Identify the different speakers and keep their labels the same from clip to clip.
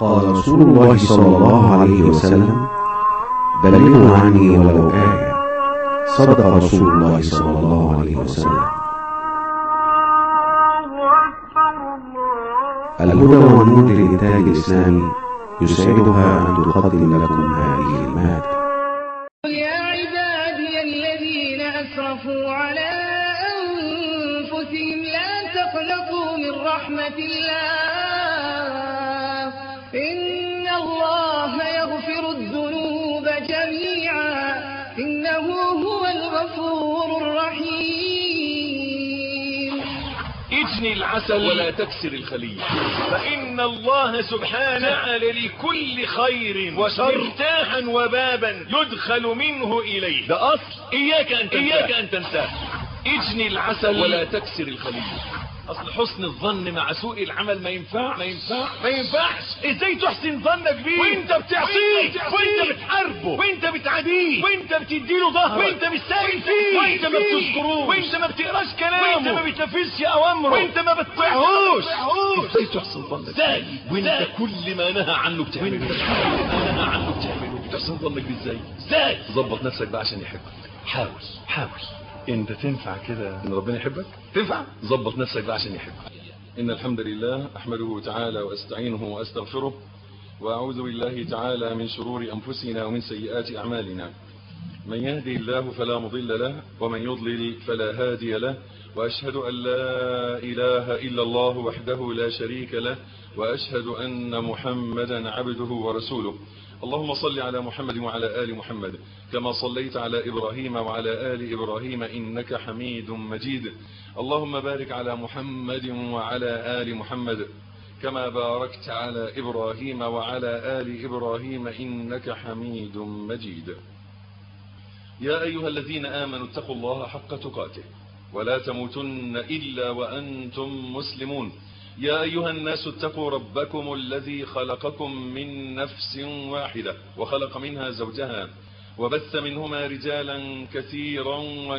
Speaker 1: قال رسول الله صلى الله عليه وسلم بلغوا عني ولو آية صدق رسول الله صلى الله عليه وسلم الهدى والنور للإنتاج الإسلامي يسعدها أن تقدم لكم هذه المادة
Speaker 2: قل يا عبادي الذين أسرفوا على أنفسهم لا تقنطوا من رحمة الله إن الله يغفر الذنوب جميعا إنه هو الغفور الرحيم
Speaker 3: اجني العسل ولا تكسر الخلية فإن الله سبحانه جعل لكل خير وشر مفتاحا وبابا يدخل منه إليه ده أصل إياك أن تنساه, إياك أن تنساه. اجني العسل ولا تكسر الخلية اصل حسن الظن مع سوء العمل ما ينفع ما ينفع ما ينفعش ازاي تحسن ظنك بيه وانت بتعصيه وانت بتحاربه وانت بتعاديه وانت بتديله ظهرك وانت مش سائل فيه وانت ما بتذكروش وانت ما بتقراش كلامه وانت ما بتنفذش اوامره وانت ما بتطيعهوش ازاي تحسن ظنك ازاي وانت كل ما نهى عنه بتعمله كل ما نهى عنه بتعمله تحسن ظنك بيه ازاي ازاي ظبط نفسك بقى عشان يحبك حاول حاول انت تنفع كده ان ربنا يحبك تنفع ظبط نفسك بقى عشان يحبك ان الحمد لله احمده تعالى واستعينه واستغفره واعوذ بالله تعالى من شرور انفسنا ومن سيئات اعمالنا من يهدي الله فلا مضل له ومن يضلل فلا هادي له واشهد ان لا اله الا الله وحده لا شريك له واشهد ان محمدا عبده ورسوله اللهم صل على محمد وعلى آل محمد كما صليت على إبراهيم وعلى آل إبراهيم إنك حميد مجيد اللهم بارك على محمد وعلى آل محمد كما باركت على إبراهيم وعلى آل إبراهيم إنك حميد مجيد يا أيها الذين آمنوا اتقوا الله حق تقاته ولا تموتن إلا وأنتم مسلمون يا أيها الناس اتقوا ربكم الذي خلقكم من نفس واحدة وخلق منها زوجها وبث منهما رجالا كثيرا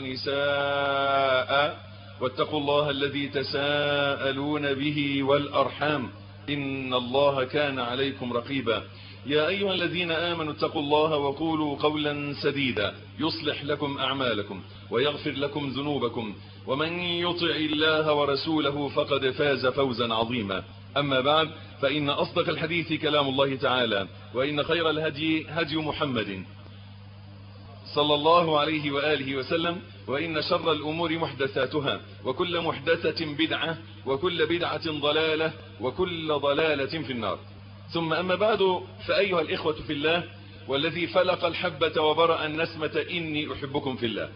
Speaker 3: ونساء واتقوا الله الذي تساءلون به والأرحام إن الله كان عليكم رقيبا يا أيها الذين آمنوا اتقوا الله وقولوا قولا سديدا يصلح لكم أعمالكم ويغفر لكم ذنوبكم ومن يطع الله ورسوله فقد فاز فوزا عظيما أما بعد فإن أصدق الحديث كلام الله تعالى وإن خير الهدي هدي محمد صلى الله عليه وآله وسلم وإن شر الأمور محدثاتها وكل محدثة بدعة وكل بدعة ضلالة وكل ضلالة في النار ثم أما بعد فأيها الإخوة في الله والذي فلق الحبة وبرأ النسمة إني أحبكم في الله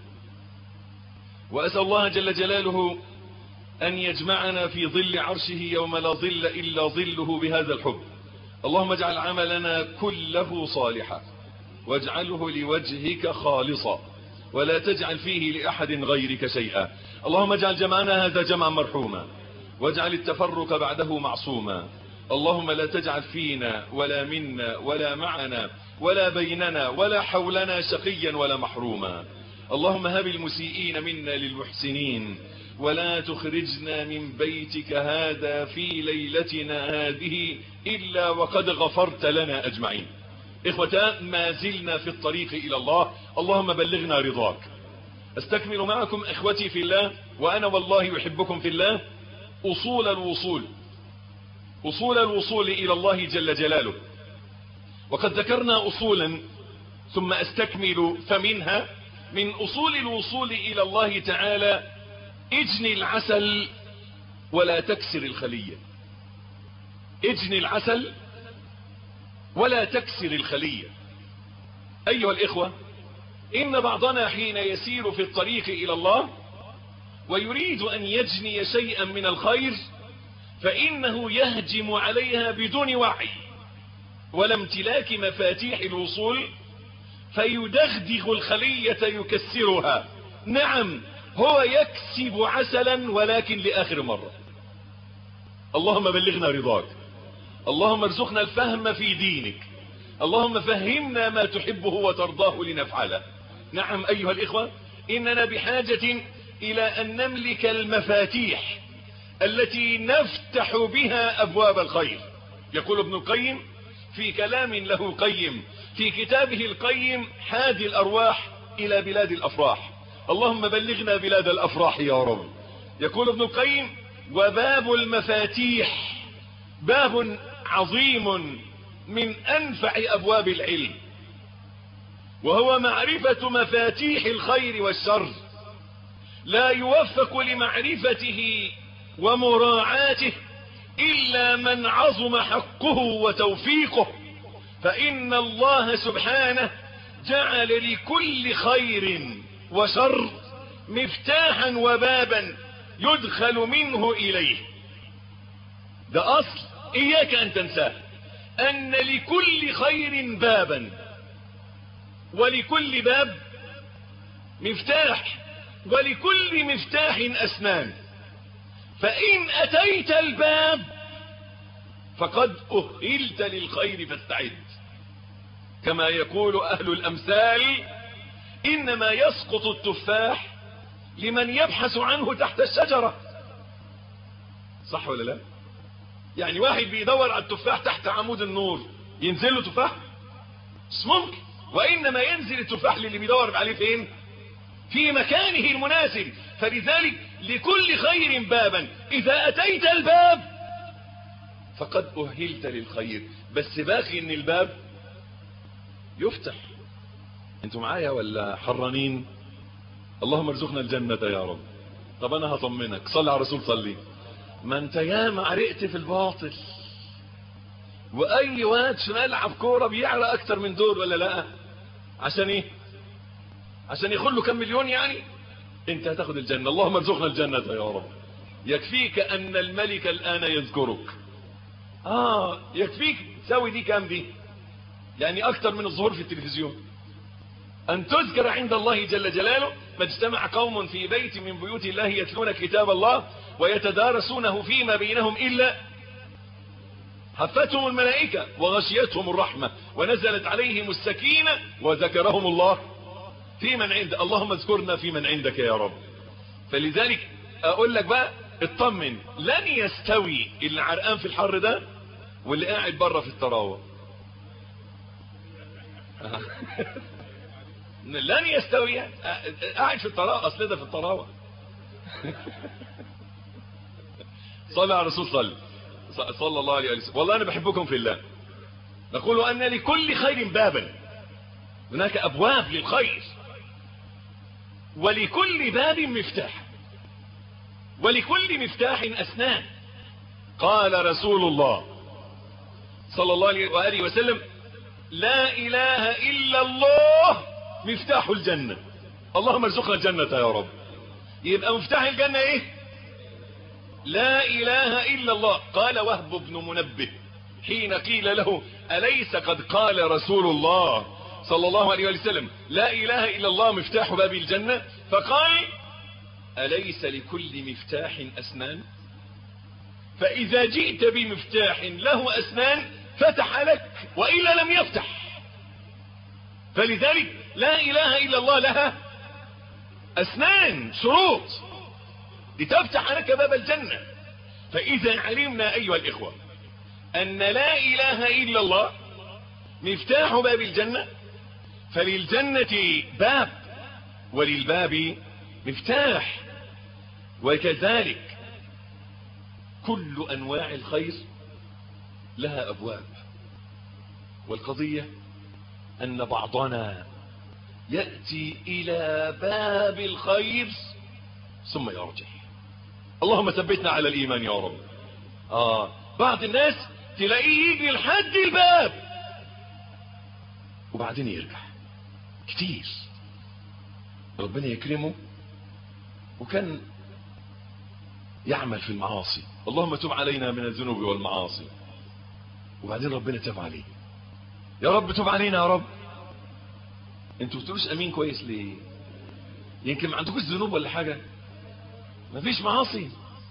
Speaker 3: وأسأل الله جل جلاله أن يجمعنا في ظل عرشه يوم لا ظل إلا ظله بهذا الحب اللهم اجعل عملنا كله صالحا واجعله لوجهك خالصا ولا تجعل فيه لأحد غيرك شيئا اللهم اجعل جمعنا هذا جمعا مرحوما واجعل التفرق بعده معصوما اللهم لا تجعل فينا ولا منا ولا معنا ولا بيننا ولا حولنا شقيا ولا محروما اللهم هب المسيئين منا للمحسنين ولا تخرجنا من بيتك هذا في ليلتنا هذه إلا وقد غفرت لنا أجمعين إخوتا ما زلنا في الطريق إلى الله اللهم بلغنا رضاك استكمل معكم إخوتي في الله وأنا والله يحبكم في الله أصول الوصول أصول الوصول إلى الله جل جلاله وقد ذكرنا أصولا ثم أستكمل فمنها من أصول الوصول إلى الله تعالى اجني العسل ولا تكسر الخلية اجني العسل ولا تكسر الخلية أيها الإخوة إن بعضنا حين يسير في الطريق إلى الله ويريد أن يجني شيئا من الخير فإنه يهجم عليها بدون وعي ولا امتلاك مفاتيح الوصول فيدغدغ الخلية يكسرها نعم هو يكسب عسلا ولكن لآخر مرة اللهم بلغنا رضاك اللهم ارزقنا الفهم في دينك اللهم فهمنا ما تحبه وترضاه لنفعله نعم أيها الإخوة إننا بحاجة إلى أن نملك المفاتيح التي نفتح بها أبواب الخير يقول ابن القيم في كلام له قيم في كتابه القيم حادي الأرواح إلى بلاد الأفراح اللهم بلغنا بلاد الأفراح يا رب يقول ابن القيم وباب المفاتيح باب عظيم من أنفع أبواب العلم وهو معرفة مفاتيح الخير والشر لا يوفق لمعرفته ومراعاته إلا من عظم حقه وتوفيقه فإن الله سبحانه جعل لكل خير وشر مفتاحا وبابا يدخل منه إليه ده أصل إياك أن تنساه أن لكل خير بابا ولكل باب مفتاح ولكل مفتاح أسنان فإن أتيت الباب فقد أهلت للخير فاستعد كما يقول أهل الأمثال إنما يسقط التفاح لمن يبحث عنه تحت الشجرة صح ولا لا يعني واحد بيدور على التفاح تحت عمود النور ينزل له تفاح مش ممكن وإنما ينزل التفاح للي بيدور عليه فين في مكانه المناسب فلذلك لكل خير بابا إذا أتيت الباب فقد أهلت للخير بس باقي ان الباب يفتح انتوا معايا ولا حرانين اللهم ارزقنا الجنة يا رب طب انا هطمنك صلي على الرسول صلي ما انت ياما عرقت في الباطل واي واد في ملعب كوره بيعرق اكتر من دول ولا لا عشان ايه عشان ياخد له كم مليون يعني انت هتاخد الجنه اللهم ارزقنا الجنه يا رب يكفيك ان الملك الان يذكرك اه يكفيك تساوي دي كام دي يعني اكتر من الظهور في التلفزيون ان تذكر عند الله جل جلاله ما اجتمع قوم في بيت من بيوت الله يتلون كتاب الله ويتدارسونه فيما بينهم الا حفتهم الملائكة وغشيتهم الرحمة ونزلت عليهم السكينة وذكرهم الله في من عند اللهم اذكرنا في من عندك يا رب فلذلك اقول لك بقى اطمن لن يستوي اللي عرقان في الحر ده واللي قاعد بره في الطراوه لن يستوي قاعد في الطراوه اصل ده في الطراوه صلى على الرسول صلى صلى الله عليه وسلم والله انا بحبكم في الله نقول ان لكل خير بابا هناك ابواب للخير ولكل باب مفتاح ولكل مفتاح أسنان قال رسول الله صلى الله عليه وآله وسلم لا إله إلا الله مفتاح الجنة اللهم ارزقنا الجنة يا رب يبقى مفتاح الجنة ايه لا إله إلا الله قال وهب بن منبه حين قيل له أليس قد قال رسول الله صلى الله عليه وسلم لا إله إلا الله مفتاح باب الجنة فقال أليس لكل مفتاح أسنان فإذا جئت بمفتاح له أسنان فتح لك وإلا لم يفتح فلذلك لا إله إلا الله لها أسنان شروط لتفتح لك باب الجنة فإذا علمنا أيها الإخوة أن لا إله إلا الله مفتاح باب الجنة فللجنة باب وللباب مفتاح وكذلك كل أنواع الخير لها أبواب والقضية أن بعضنا يأتي إلى باب الخير ثم يرجع اللهم ثبتنا على الإيمان يا رب آه بعض الناس تلاقيه يجي لحد الباب وبعدين يرجع كتير ربنا يكرمه وكان يعمل في المعاصي اللهم تب علينا من الذنوب والمعاصي وبعدين ربنا تاب عليه يا رب تب علينا يا رب انتوا بتقولوش امين كويس ليه يمكن ما عندكوش ذنوب ولا حاجه ما فيش معاصي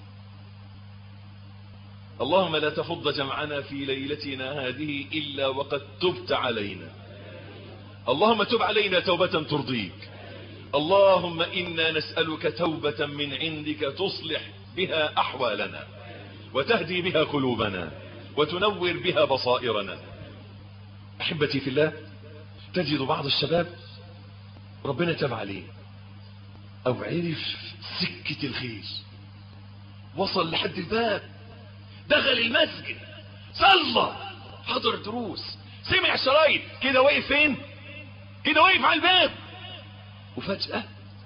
Speaker 3: اللهم لا تفض جمعنا في ليلتنا هذه الا وقد تبت علينا اللهم تب علينا توبه ترضيك اللهم إنا نسألك توبة من عندك تصلح بها أحوالنا وتهدي بها قلوبنا وتنور بها بصائرنا أحبتي في الله تجد بعض الشباب ربنا تاب عليه أو عرف سكة الخير وصل لحد الباب دخل المسجد صلى حضر دروس سمع شرايط كده واقف فين كده واقف على الباب وفجأة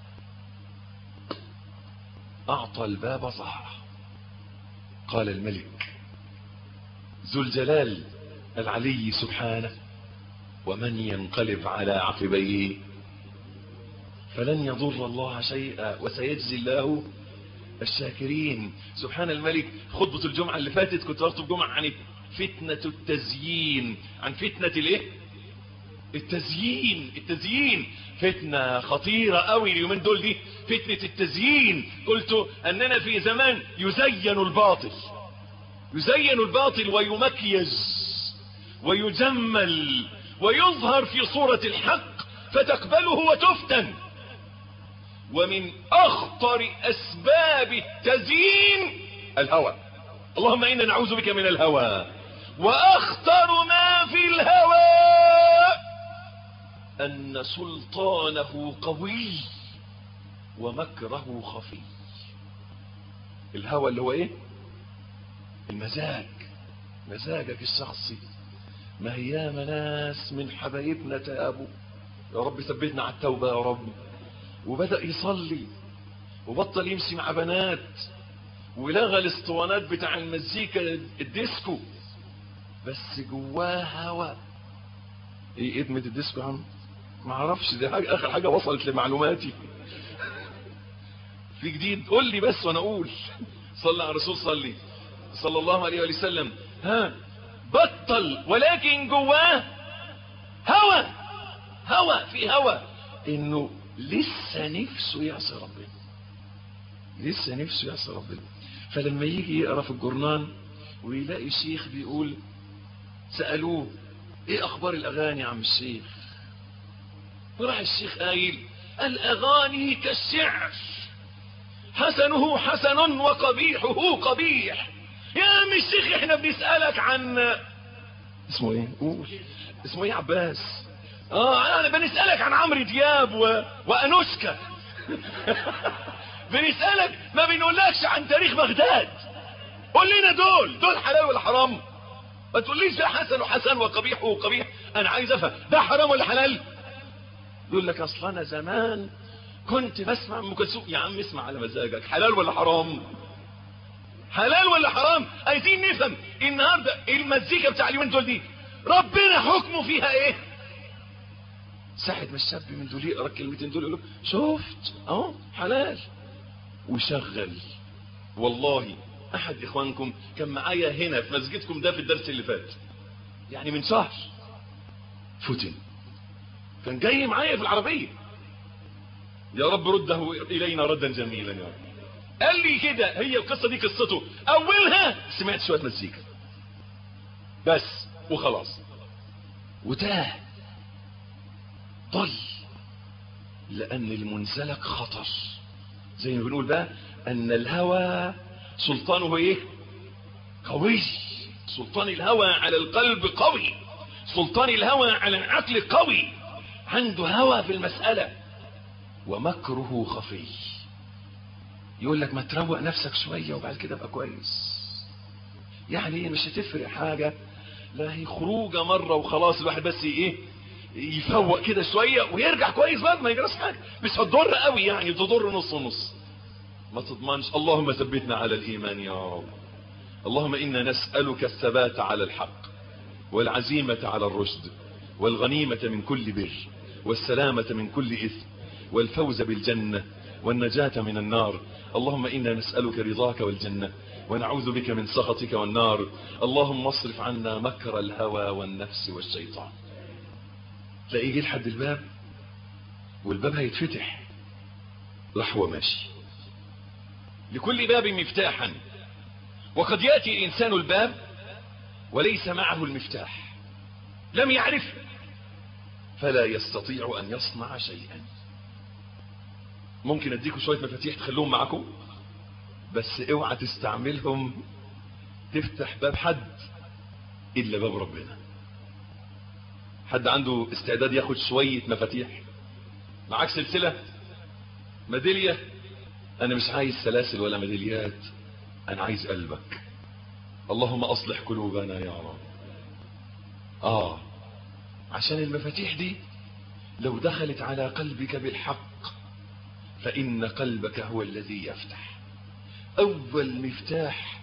Speaker 3: أعطى الباب ظهره قال الملك ذو الجلال العلي سبحانه ومن ينقلب على عقبيه فلن يضر الله شيئا وسيجزي الله الشاكرين سبحان الملك خطبة الجمعة اللي فاتت كنت أخطب جمعة عن فتنة التزيين عن فتنة الايه التزيين التزيين فتنة خطيرة قوي اليومين دول دي فتنة التزيين قلت أننا في زمان يزين الباطل يزين الباطل ويمكيز ويجمل ويظهر في صورة الحق فتقبله وتفتن ومن أخطر أسباب التزيين الهوى اللهم إنا نعوذ بك من الهوى وأخطر ما في الهوى أن سلطانه قوي ومكره خفي الهوى اللي هو إيه المزاج مزاجك الشخصي ما هي ناس من حبايبنا تابوا يا رب ثبتنا على التوبة يا رب وبدأ يصلي وبطل يمشي مع بنات ولغى الاسطوانات بتاع المزيكا الديسكو بس جواه هوا ايه ادمة الديسكو يا عم ما اعرفش دي حاجة اخر حاجة وصلت لمعلوماتي في جديد قول لي بس وانا اقول صلى على الرسول صلي صلى الله عليه وسلم ها بطل ولكن جواه هوى هوى في هوى انه لسه نفسه يعصي ربنا لسه نفسه يعصي ربنا فلما يجي يقرا في الجورنال ويلاقي شيخ بيقول سألوه ايه اخبار الاغاني يا عم الشيخ وراح الشيخ قايل الاغاني كالشعر حسنه حسن وقبيحه قبيح يا عم الشيخ احنا بنسألك عن اسمه ايه قول اسمه ايه عباس اه انا بنسألك عن عمرو دياب و... وانوشكا بنسألك ما بنقولكش عن تاريخ بغداد قول لنا دول دول حلال ولا حرام ما تقوليش ده حسن وحسن وقبيح وقبيح انا عايز افهم ده حرام ولا حلال يقول لك اصل انا زمان كنت بسمع ام كلثوم يا عم اسمع على مزاجك حلال ولا حرام حلال ولا حرام عايزين نفهم النهارده المزيكا بتاع اليومين دول دي ربنا حكمه فيها ايه ساعة ما الشاب من دول يقرا الكلمتين دول يقول له شفت اهو حلال وشغل والله احد اخوانكم كان معايا هنا في مسجدكم ده في الدرس اللي فات يعني من شهر فتن كان جاي معايا في العربية يا رب رده الينا ردا جميلا يا رب قال لي كده هي القصة دي قصته اولها سمعت شوية مزيكا بس وخلاص وتاه ضل لان المنزلق خطر زي ما بنقول بقى ان الهوى سلطانه ايه قوي سلطان الهوى على القلب قوي سلطان الهوى على العقل قوي عنده هوى في المسألة ومكره خفي يقول لك ما تروق نفسك شوية وبعد كده ابقى كويس يعني مش هتفرق حاجة لا هي خروجة مرة وخلاص الواحد بس ايه يفوق كده شوية ويرجع كويس بعد ما يجراش حاجة مش هتضر قوي يعني تضر نص ونص ما تضمنش اللهم ثبتنا على الإيمان يا رب اللهم إنا نسألك الثبات على الحق والعزيمة على الرشد والغنيمة من كل بر والسلامة من كل إثم والفوز بالجنة والنجاة من النار اللهم إنا نسألك رضاك والجنة ونعوذ بك من سخطك والنار اللهم اصرف عنا مكر الهوى والنفس والشيطان تلاقيه جه لحد الباب والباب هيتفتح راح هو ماشي لكل باب مفتاحا وقد يأتي الإنسان الباب وليس معه المفتاح لم يعرف فلا يستطيع أن يصنع شيئا ممكن اديكم شوية مفاتيح تخلوهم معكم بس اوعى تستعملهم تفتح باب حد إلا باب ربنا حد عنده استعداد ياخد شوية مفاتيح معاك سلسلة ميدالية انا مش عايز سلاسل ولا ميداليات انا عايز قلبك اللهم اصلح قلوبنا يا رب اه عشان المفاتيح دي لو دخلت على قلبك بالحق فان قلبك هو الذي يفتح اول مفتاح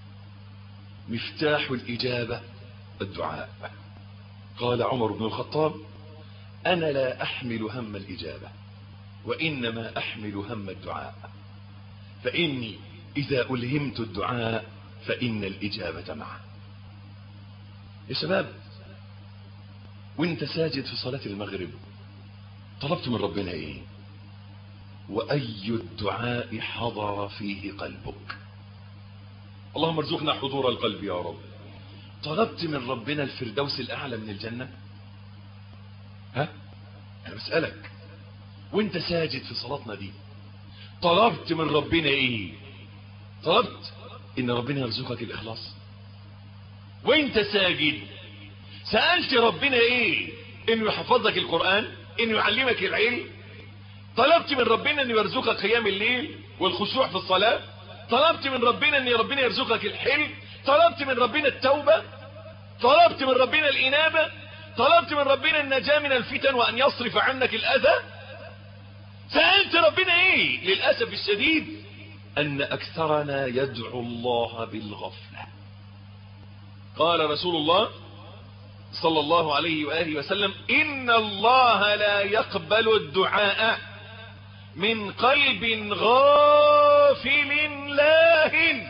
Speaker 3: مفتاح الاجابة الدعاء قال عمر بن الخطاب انا لا احمل هم الاجابة وانما احمل هم الدعاء فاني اذا الهمت الدعاء فان الاجابة معه يا شباب وانت ساجد في صلاة المغرب طلبت من ربنا ايه واي الدعاء حضر فيه قلبك اللهم ارزقنا حضور القلب يا رب طلبت من ربنا الفردوس الاعلى من الجنة ها انا بسألك وانت ساجد في صلاتنا دي طلبت من ربنا ايه طلبت ان ربنا يرزقك الاخلاص وانت ساجد سألت ربنا ايه انه يحفظك القرآن انه يعلمك العلم طلبت من ربنا انه يرزقك قيام الليل والخشوع في الصلاة طلبت من ربنا ان ربنا يرزقك الحلم طلبت من ربنا التوبة طلبت من ربنا الانابة طلبت من ربنا النجاة من الفتن وان يصرف عنك الاذى سألت ربنا ايه للأسف الشديد ان اكثرنا يدعو الله بالغفلة قال رسول الله صلى الله عليه وآله وسلم إن الله لا يقبل الدعاء من قلب غافل لاهن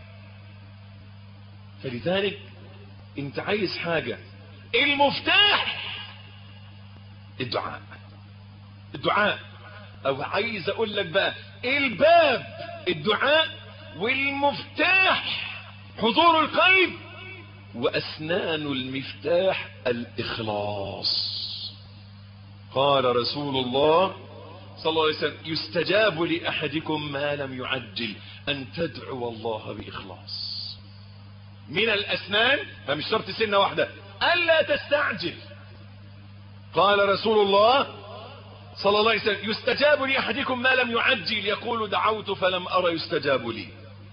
Speaker 3: فلذلك انت عايز حاجة المفتاح الدعاء الدعاء او عايز اقول لك بقى الباب الدعاء والمفتاح حضور القلب وأسنان المفتاح الإخلاص قال رسول الله صلى الله عليه وسلم يستجاب لأحدكم ما لم يعجل أن تدعو الله بإخلاص من الأسنان فمش شرط سنة واحدة ألا تستعجل قال رسول الله صلى الله عليه وسلم يستجاب لأحدكم ما لم يعجل يقول دعوت فلم أرى يستجاب لي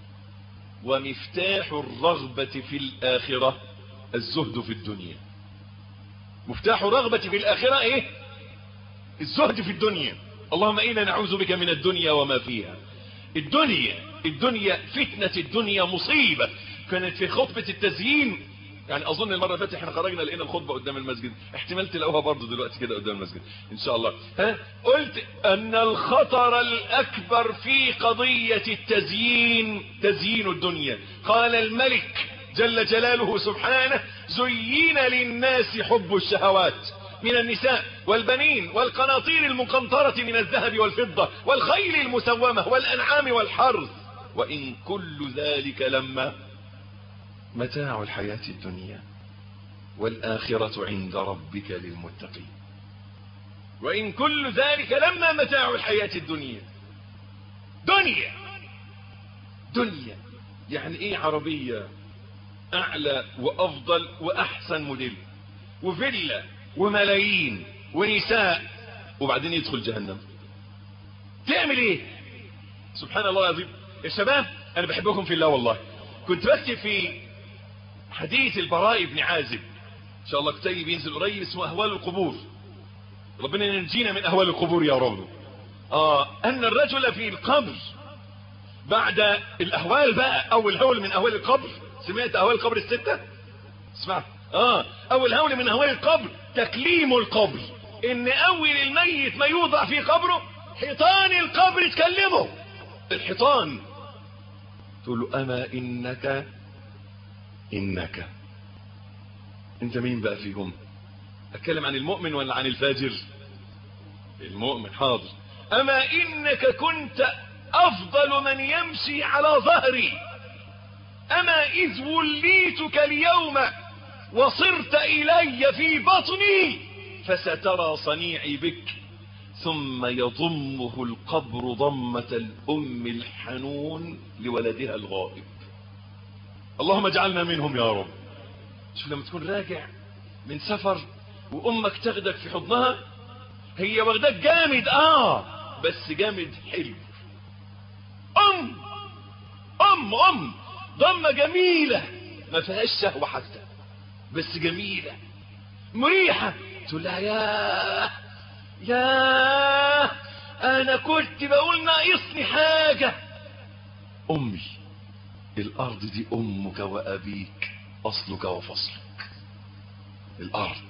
Speaker 3: ومفتاح الرغبة في الآخرة الزهد في الدنيا مفتاح الرغبة في الآخرة ايه الزهد في الدنيا اللهم إنا نعوذ بك من الدنيا وما فيها الدنيا الدنيا فتنة الدنيا مصيبة كانت في خطبة التزيين يعني اظن المرة فاتت احنا خرجنا لقينا الخطبة قدام المسجد احتمال تلاقوها برضو دلوقتي كده قدام المسجد ان شاء الله ها قلت ان الخطر الاكبر في قضية التزيين تزيين الدنيا قال الملك جل جلاله سبحانه زين للناس حب الشهوات من النساء والبنين والقناطير المقنطرة من الذهب والفضة والخيل المسومة والأنعام والحرث وإن كل ذلك لما متاع الحياة الدنيا والآخرة عند ربك للمتقين وإن كل ذلك لما متاع الحياة الدنيا دنيا دنيا يعني ايه عربية اعلى وافضل واحسن موديل وفيلا وملايين ونساء وبعدين يدخل جهنم تعمل ايه سبحان الله العظيم يا شباب انا بحبكم في الله والله كنت بكتب في حديث البراء بن عازب ان شاء الله كتاب بينزل قريب اسمه اهوال القبور ربنا ينجينا من اهوال القبور يا رب اه ان الرجل في القبر بعد الاهوال بقى اول هول من اهوال القبر سمعت اهوال القبر الستة اسمع اه اول هول من اهوال القبر تكليم القبر ان اول الميت ما يوضع في قبره حيطان القبر تكلمه الحيطان تقول له اما انك انك انت مين بقى فيهم اتكلم عن المؤمن ولا عن الفاجر المؤمن حاضر اما انك كنت افضل من يمشي على ظهري اما اذ وليتك اليوم وصرت الي في بطني فسترى صنيعي بك ثم يضمه القبر ضمة الام الحنون لولدها الغائب اللهم اجعلنا منهم يا رب شوف لما تكون راجع من سفر وامك تاخدك في حضنها هي واخداك جامد اه بس جامد حلو ام ام ام ضمه جميله ما فيهاش شهوه حتى بس جميله مريحه تقول لها يا يا انا كنت بقول ناقصني حاجه امي الارض دي امك وابيك اصلك وفصلك الارض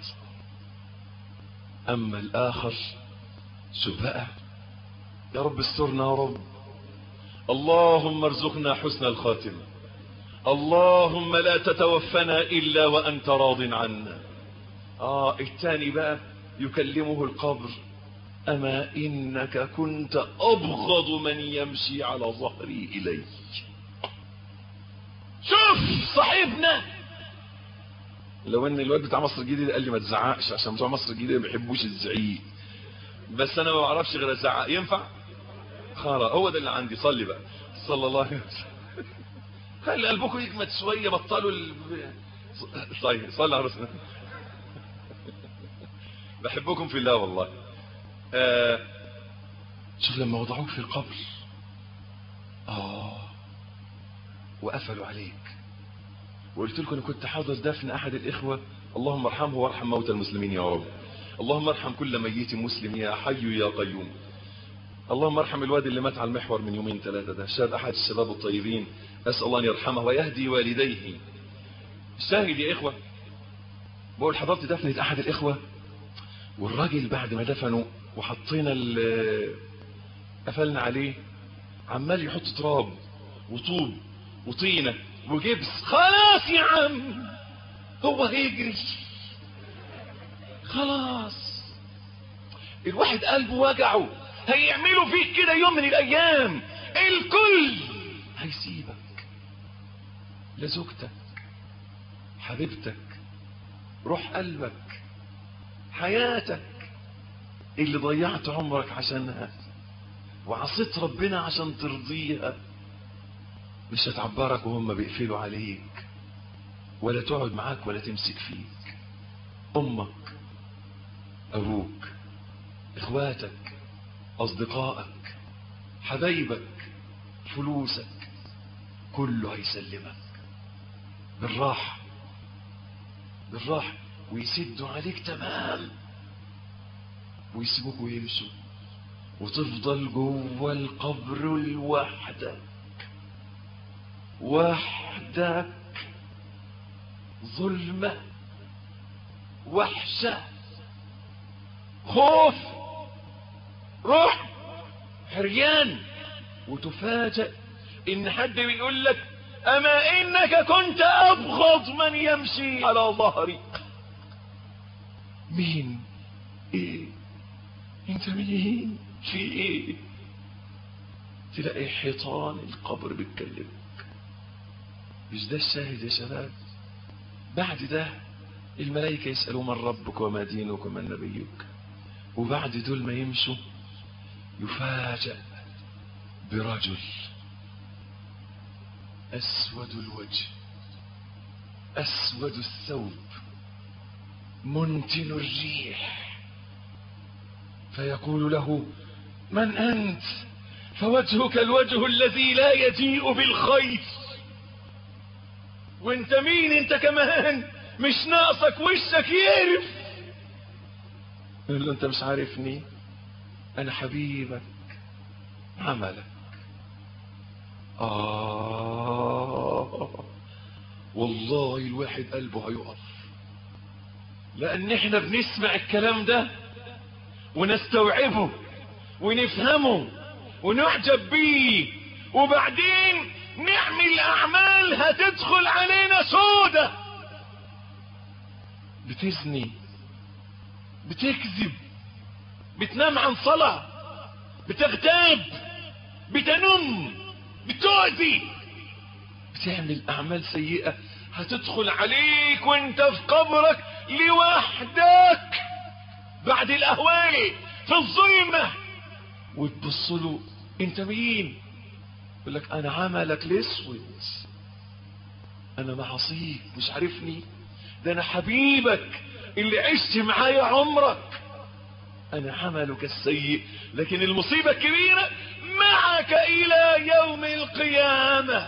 Speaker 3: اما الاخر شوف بقى يا رب استرنا يا رب اللهم ارزقنا حسن الخاتمه اللهم لا تتوفنا الا وانت راض عنا اه الثاني بقى يكلمه القبر اما انك كنت ابغض من يمشي على ظهري الي شوف صاحبنا لو ان الواد بتاع مصر الجديد قال لي ما تزعقش عشان بتوع مصر الجديد ما بيحبوش الزعيق بس انا ما بعرفش غير ازعق ينفع خلاص هو ده اللي عندي صلي بقى صلى الله عليه وسلم خلي قلبكم يجمد شويه بطلوا ال... طيب صلى على رسول بحبكم في الله والله آه شوف لما وضعوك في القبر اه وقفلوا عليك وقلت لكم انا كنت حاضر دفن احد الاخوه اللهم ارحمه وارحم موتى المسلمين يا رب اللهم ارحم كل ميت مسلم يا حي يا قيوم اللهم ارحم الواد اللي مات على المحور من يومين ثلاثه ده شاب احد الشباب الطيبين اسال الله ان يرحمه ويهدي والديه شاهد يا اخوه بقول حضرت دفنه احد الاخوه والراجل بعد ما دفنوا وحطينا قفلنا عليه عمال يحط تراب وطوب وطينه وجبس خلاص يا عم هو هيجري خلاص الواحد قلبه وجعه هيعملوا فيك كده يوم من الايام الكل هيسيبك لزوجتك حبيبتك روح قلبك حياتك اللي ضيعت عمرك عشانها وعصيت ربنا عشان ترضيها مش هتعبرك وهم بيقفلوا عليك ولا تقعد معاك ولا تمسك فيك امك ابوك اخواتك اصدقائك حبايبك فلوسك كله هيسلمك بالراحة بالراحة ويسدوا عليك تمام ويسيبوك ويمشوا وتفضل جوه القبر لوحدك وحدك ظلمة وحشة خوف روح حريان وتفاجأ ان حد بيقول لك اما انك كنت ابغض من يمشي على ظهري مين ايه انت مين في ايه تلاقي حيطان القبر بيتكلمك مش ده الشاهد يا شباب بعد ده الملائكة يسألوا من ربك وما دينك ومن نبيك وبعد دول ما يمشوا يفاجأ برجل أسود الوجه أسود الثوب منتن الريح فيقول له من أنت فوجهك الوجه الذي لا يجيء بالخير وانت مين انت كمان مش ناقصك وشك يقرف يقول له انت مش عارفني انا حبيبك عملك آه والله الواحد قلبه هيقف لأن احنا بنسمع الكلام ده ونستوعبه ونفهمه ونعجب بيه وبعدين نعمل أعمال هتدخل علينا سودة بتزني بتكذب بتنام عن صلاة بتغتاب بتنم بتؤذي بتعمل أعمال سيئة هتدخل عليك وانت في قبرك لوحدك بعد الأهوال في الظلمة وتبص له انت مين يقول لك انا عملك الاسود انا معصيك مش عارفني ده انا حبيبك اللي عشت معايا عمرك انا عملك السيء لكن المصيبة الكبيرة معك الى يوم القيامة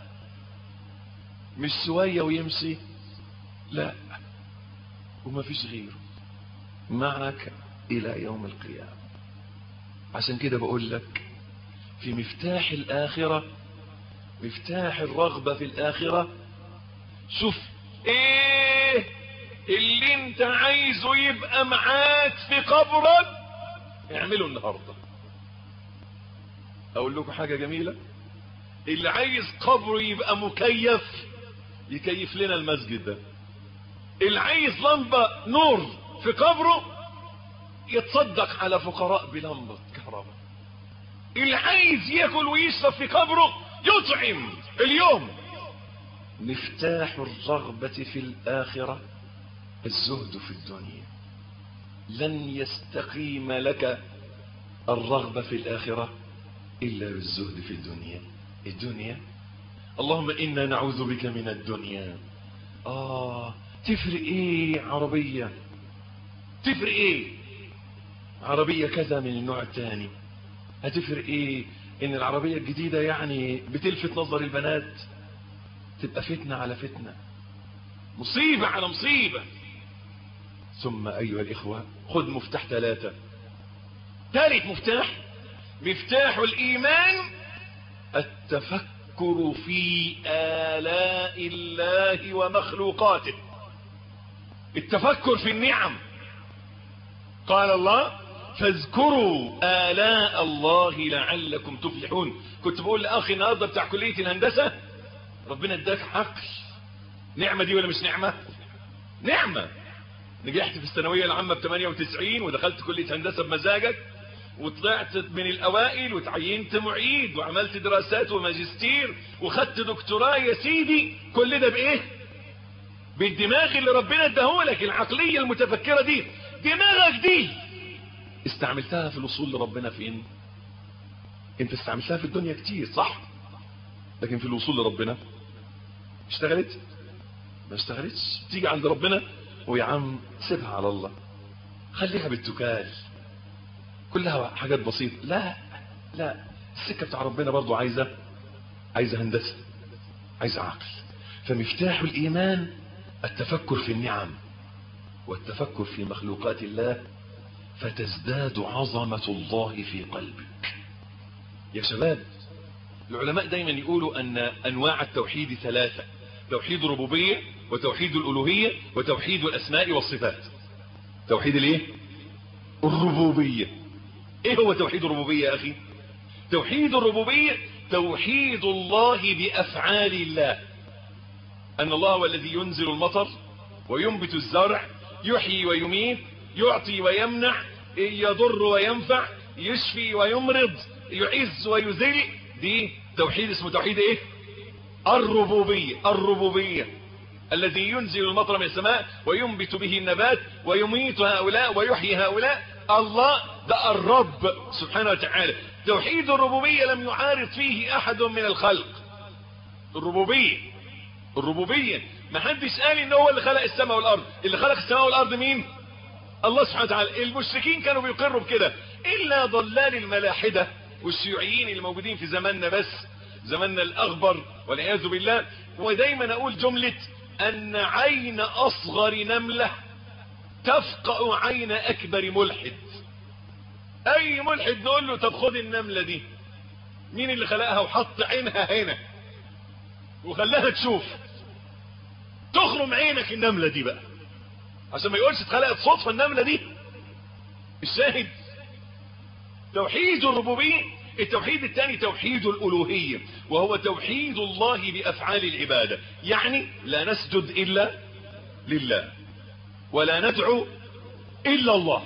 Speaker 3: مش شوية ويمشي لا وما فيش غيره معك الى يوم القيامة عشان كده بقول لك في مفتاح الاخرة مفتاح الرغبة في الاخرة شوف ايه اللي انت عايزه يبقى معاك في قبرك اعمله النهاردة اقول لكم حاجة جميلة اللي عايز قبره يبقى مكيف يكيف لنا المسجد ده اللي عايز لمبة نور في قبره يتصدق على فقراء بلمبة كهرباء اللي عايز ياكل ويشرب في قبره يطعم اليوم مفتاح الرغبة في الآخرة الزهد في الدنيا لن يستقيم لك الرغبة في الآخرة إلا بالزهد في الدنيا الدنيا اللهم إنا نعوذ بك من الدنيا آه تفرق إيه عربية تفرق إيه عربية كذا من النوع الثاني هتفرق إيه إن العربية الجديدة يعني بتلفت نظر البنات تبقى فتنة على فتنة مصيبة على مصيبة ثم أيها الإخوة خذ مفتاح ثلاثة ثالث مفتاح مفتاح الإيمان التفكر في آلاء الله ومخلوقاته التفكر في النعم قال الله فاذكروا آلاء الله لعلكم تفلحون كنت بقول لأخي النهارده بتاع كلية الهندسة ربنا اداك عقل نعمة دي ولا مش نعمة نعمة نجحت في الثانوية العامة ب 98 ودخلت كلية هندسة بمزاجك وطلعت من الأوائل وتعينت معيد وعملت دراسات وماجستير وخدت دكتوراه يا سيدي كل ده بإيه بالدماغ اللي ربنا اداهولك العقلية المتفكرة دي دماغك دي استعملتها في الوصول لربنا فين انت استعملتها في الدنيا كتير صح لكن في الوصول لربنا اشتغلت ما اشتغلتش تيجي عند ربنا ويا عم سيبها على الله خليها بالتكال كلها حاجات بسيطة لا لا السكة بتاع ربنا برضو عايزة عايزة هندسة عايزة عقل فمفتاح الإيمان التفكر في النعم والتفكر في مخلوقات الله فتزداد عظمة الله في قلبك يا شباب العلماء دايما يقولوا أن أنواع التوحيد ثلاثة توحيد الربوبية وتوحيد الألوهية وتوحيد الأسماء والصفات توحيد الايه الربوبية ايه هو توحيد الربوبية يا اخي توحيد الربوبية توحيد الله بأفعال الله أن الله هو الذي ينزل المطر وينبت الزرع يحيي ويميت يعطي ويمنع يضر وينفع يشفي ويمرض يعز ويذل دي توحيد اسمه توحيد ايه الربوبية الربوبية الذي ينزل المطر من السماء وينبت به النبات ويميت هؤلاء ويحيي هؤلاء الله ده الرب سبحانه وتعالى توحيد الربوبية لم يعارض فيه احد من الخلق الربوبية الربوبية ما حدش قال ان هو اللي خلق السماء والارض اللي خلق السماء والارض مين الله سبحانه وتعالى المشركين كانوا بيقروا بكده الا ضلال الملاحدة والشيوعيين اللي موجودين في زماننا بس زماننا الاغبر والعياذ بالله ودايما اقول جملة ان عين اصغر نملة تفقأ عين اكبر ملحد اي ملحد نقول له طب خد النملة دي مين اللي خلقها وحط عينها هنا وخلاها تشوف تخرم عينك النملة دي بقى عشان ما يقولش اتخلقت صدفة النملة دي الشاهد توحيد الربوبية التوحيد الثاني توحيد الألوهية وهو توحيد الله بأفعال العبادة يعني لا نسجد إلا لله ولا ندعو إلا الله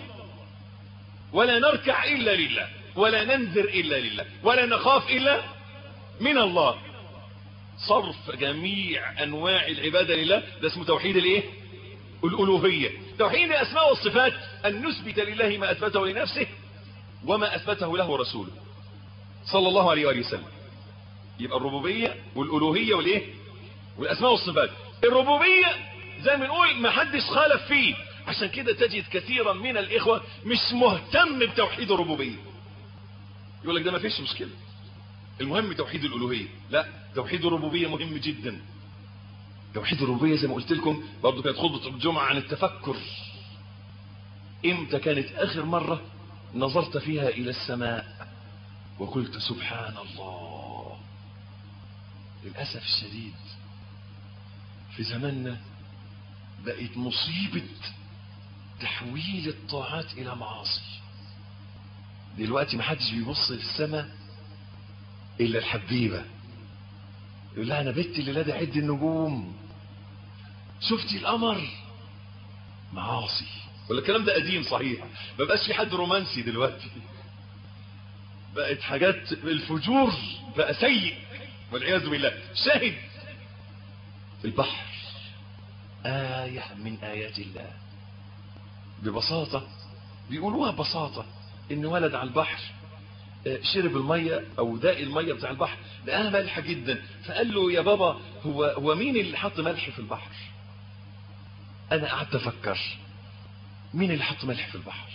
Speaker 3: ولا نركع إلا لله ولا ننذر إلا لله ولا نخاف إلا من الله صرف جميع أنواع العبادة لله ده اسمه توحيد الإيه الألوهية توحيد الأسماء والصفات أن نثبت لله ما أثبته لنفسه وما أثبته له رسوله صلى الله عليه وآله وسلم يبقى الربوبية والألوهية والإيه والأسماء والصفات الربوبية زي ما بنقول ما حدش خالف فيه عشان كده تجد كثيرا من الإخوة مش مهتم بتوحيد الربوبية يقول لك ده ما فيش مشكلة المهم توحيد الألوهية لا توحيد الربوبية مهم جدا توحيد الربوبية زي ما قلت لكم برضو كانت خطبة الجمعة عن التفكر امتى كانت آخر مرة نظرت فيها إلى السماء وقلت سبحان الله للأسف الشديد في زماننا بقت مصيبة تحويل الطاعات إلى معاصي دلوقتي ما حدش بيبص للسماء إلا الحبيبة يقول لها أنا بنتي اللي لا عد النجوم شفتي القمر معاصي ولا الكلام ده قديم صحيح ما بقاش في حد رومانسي دلوقتي بقت حاجات الفجور بقى سيء والعياذ بالله شاهد البحر آية من آيات الله ببساطة بيقولوها ببساطة إن ولد على البحر شرب المية أو داق المية بتاع البحر لقاها مالحة جدا فقال له يا بابا هو, هو مين اللي حط ملح في البحر أنا قعدت أفكر مين اللي حط ملح في البحر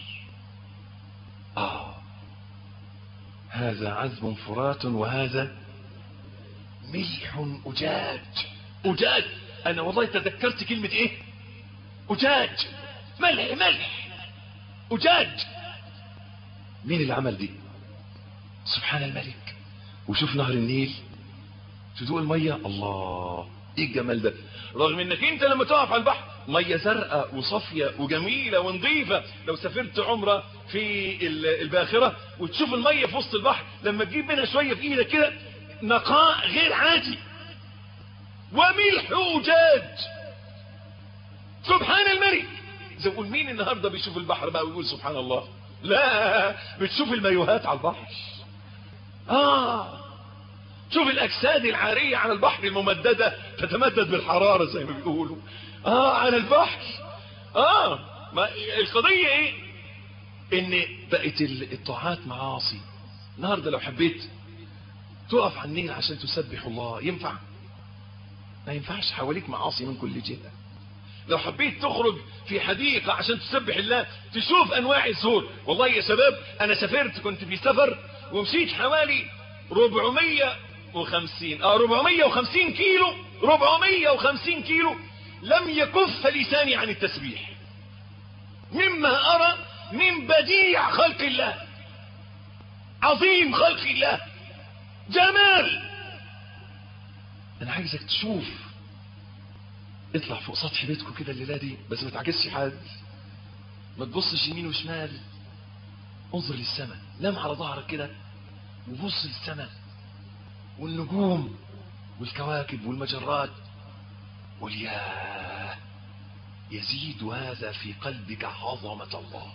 Speaker 3: آه هذا عذب فرات وهذا ملح أجاج أجاج أنا والله تذكرت كلمة إيه أجاج ملح ملح أجاج مين اللي عمل دي سبحان الملك وشوف نهر النيل تدوق المية الله ايه الجمال ده رغم انك انت لما تقف على البحر مية زرقاء وصافية وجميلة ونظيفة لو سافرت عمرة في الباخرة وتشوف المية في وسط البحر لما تجيب منها شوية في ايدك كده نقاء غير عادي وملح أجاج سبحان الملك زي يقول مين النهاردة بيشوف البحر بقى ويقول سبحان الله لا بتشوف المايوهات على البحر آه شوف الأجساد العارية على البحر الممددة تتمدد بالحرارة زي ما بيقولوا آه على البحر آه ما القضية إيه إن بقت الطاعات معاصي النهاردة لو حبيت تقف على النيل عشان تسبح الله ينفع ما ينفعش حواليك معاصي من كل جهة لو حبيت تخرج في حديقة عشان تسبح الله تشوف أنواع الزهور والله يا شباب أنا سافرت كنت في سفر ومشيت حوالي 450 اه 450 كيلو 450 كيلو لم يكف لساني عن التسبيح مما أرى من بديع خلق الله عظيم خلق الله جمال أنا عايزك تشوف اطلع فوق سطح بيتكم كده الليلة دي بس ما تعكسش حد ما تبصش يمين وشمال انظر للسماء نام على ظهرك كده وبص للسماء والنجوم والكواكب والمجرات قل ياه يزيد هذا في قلبك عظمة الله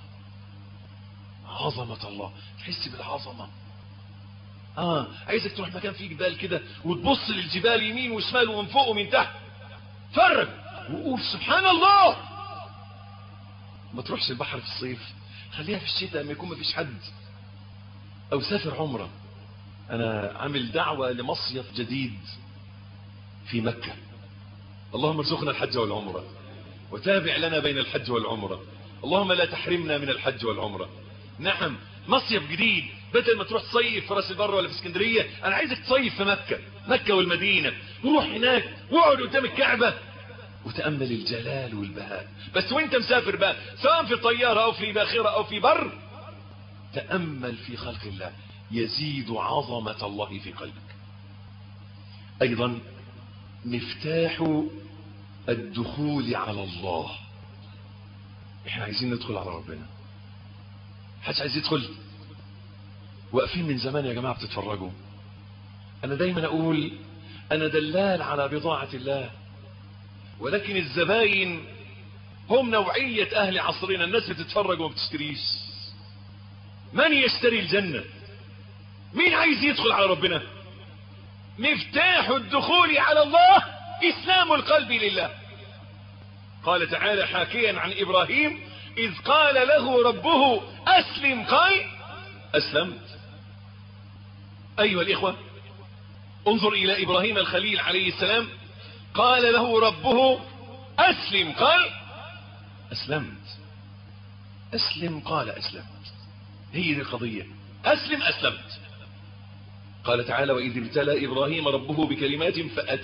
Speaker 3: عظمة الله تحس بالعظمة اه عايزك تروح مكان فيه جبال كده وتبص للجبال يمين وشمال ومن فوق ومن تحت فرج وقول سبحان الله ما تروحش البحر في الصيف خليها في الشتاء لما يكون ما فيش حد او سافر عمره انا عامل دعوة لمصيف جديد في مكة اللهم ارزقنا الحج والعمرة وتابع لنا بين الحج والعمرة اللهم لا تحرمنا من الحج والعمرة نعم مصيف جديد بدل ما تروح تصيف في راس البر ولا في اسكندرية انا عايزك تصيف في مكة مكة والمدينة روح هناك واقعد قدام الكعبة وتأمل الجلال والبهاء بس وانت مسافر بقى سواء في طيارة او في باخرة او في بر تأمل في خلق الله يزيد عظمة الله في قلبك ايضا مفتاح الدخول على الله احنا عايزين ندخل على ربنا حدش عايز يدخل واقفين من زمان يا جماعة بتتفرجوا انا دايما اقول انا دلال على بضاعة الله ولكن الزباين هم نوعية اهل عصرنا الناس بتتفرج وما بتشتريش من يشتري الجنة مين عايز يدخل على ربنا مفتاح الدخول على الله اسلام القلب لله قال تعالى حاكيا عن ابراهيم اذ قال له ربه اسلم قال اسلمت ايها الاخوة انظر الى ابراهيم الخليل عليه السلام قال له ربه اسلم قال أسلمت أسلم قال أسلمت هي دي القضية أسلم أسلمت قال تعالى وإذ ابتلى إبراهيم ربه بكلمات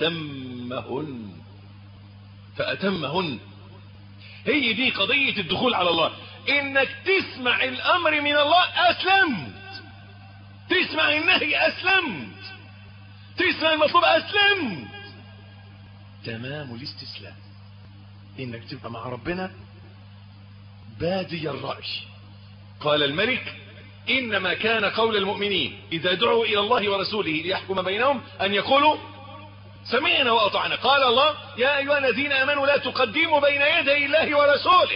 Speaker 3: فأتمهن فأتمهن هي دي قضية الدخول على الله إنك تسمع الأمر من الله أسلمت تسمع النهي أسلمت تسمع المطلوب أسلمت تمام الاستسلام إنك تبقى مع ربنا بادي الرأي قال الملك إنما كان قول المؤمنين إذا دعوا إلى الله ورسوله ليحكم بينهم أن يقولوا سمعنا وأطعنا قال الله يا أيها الذين آمنوا لا تقدموا بين يدي الله ورسوله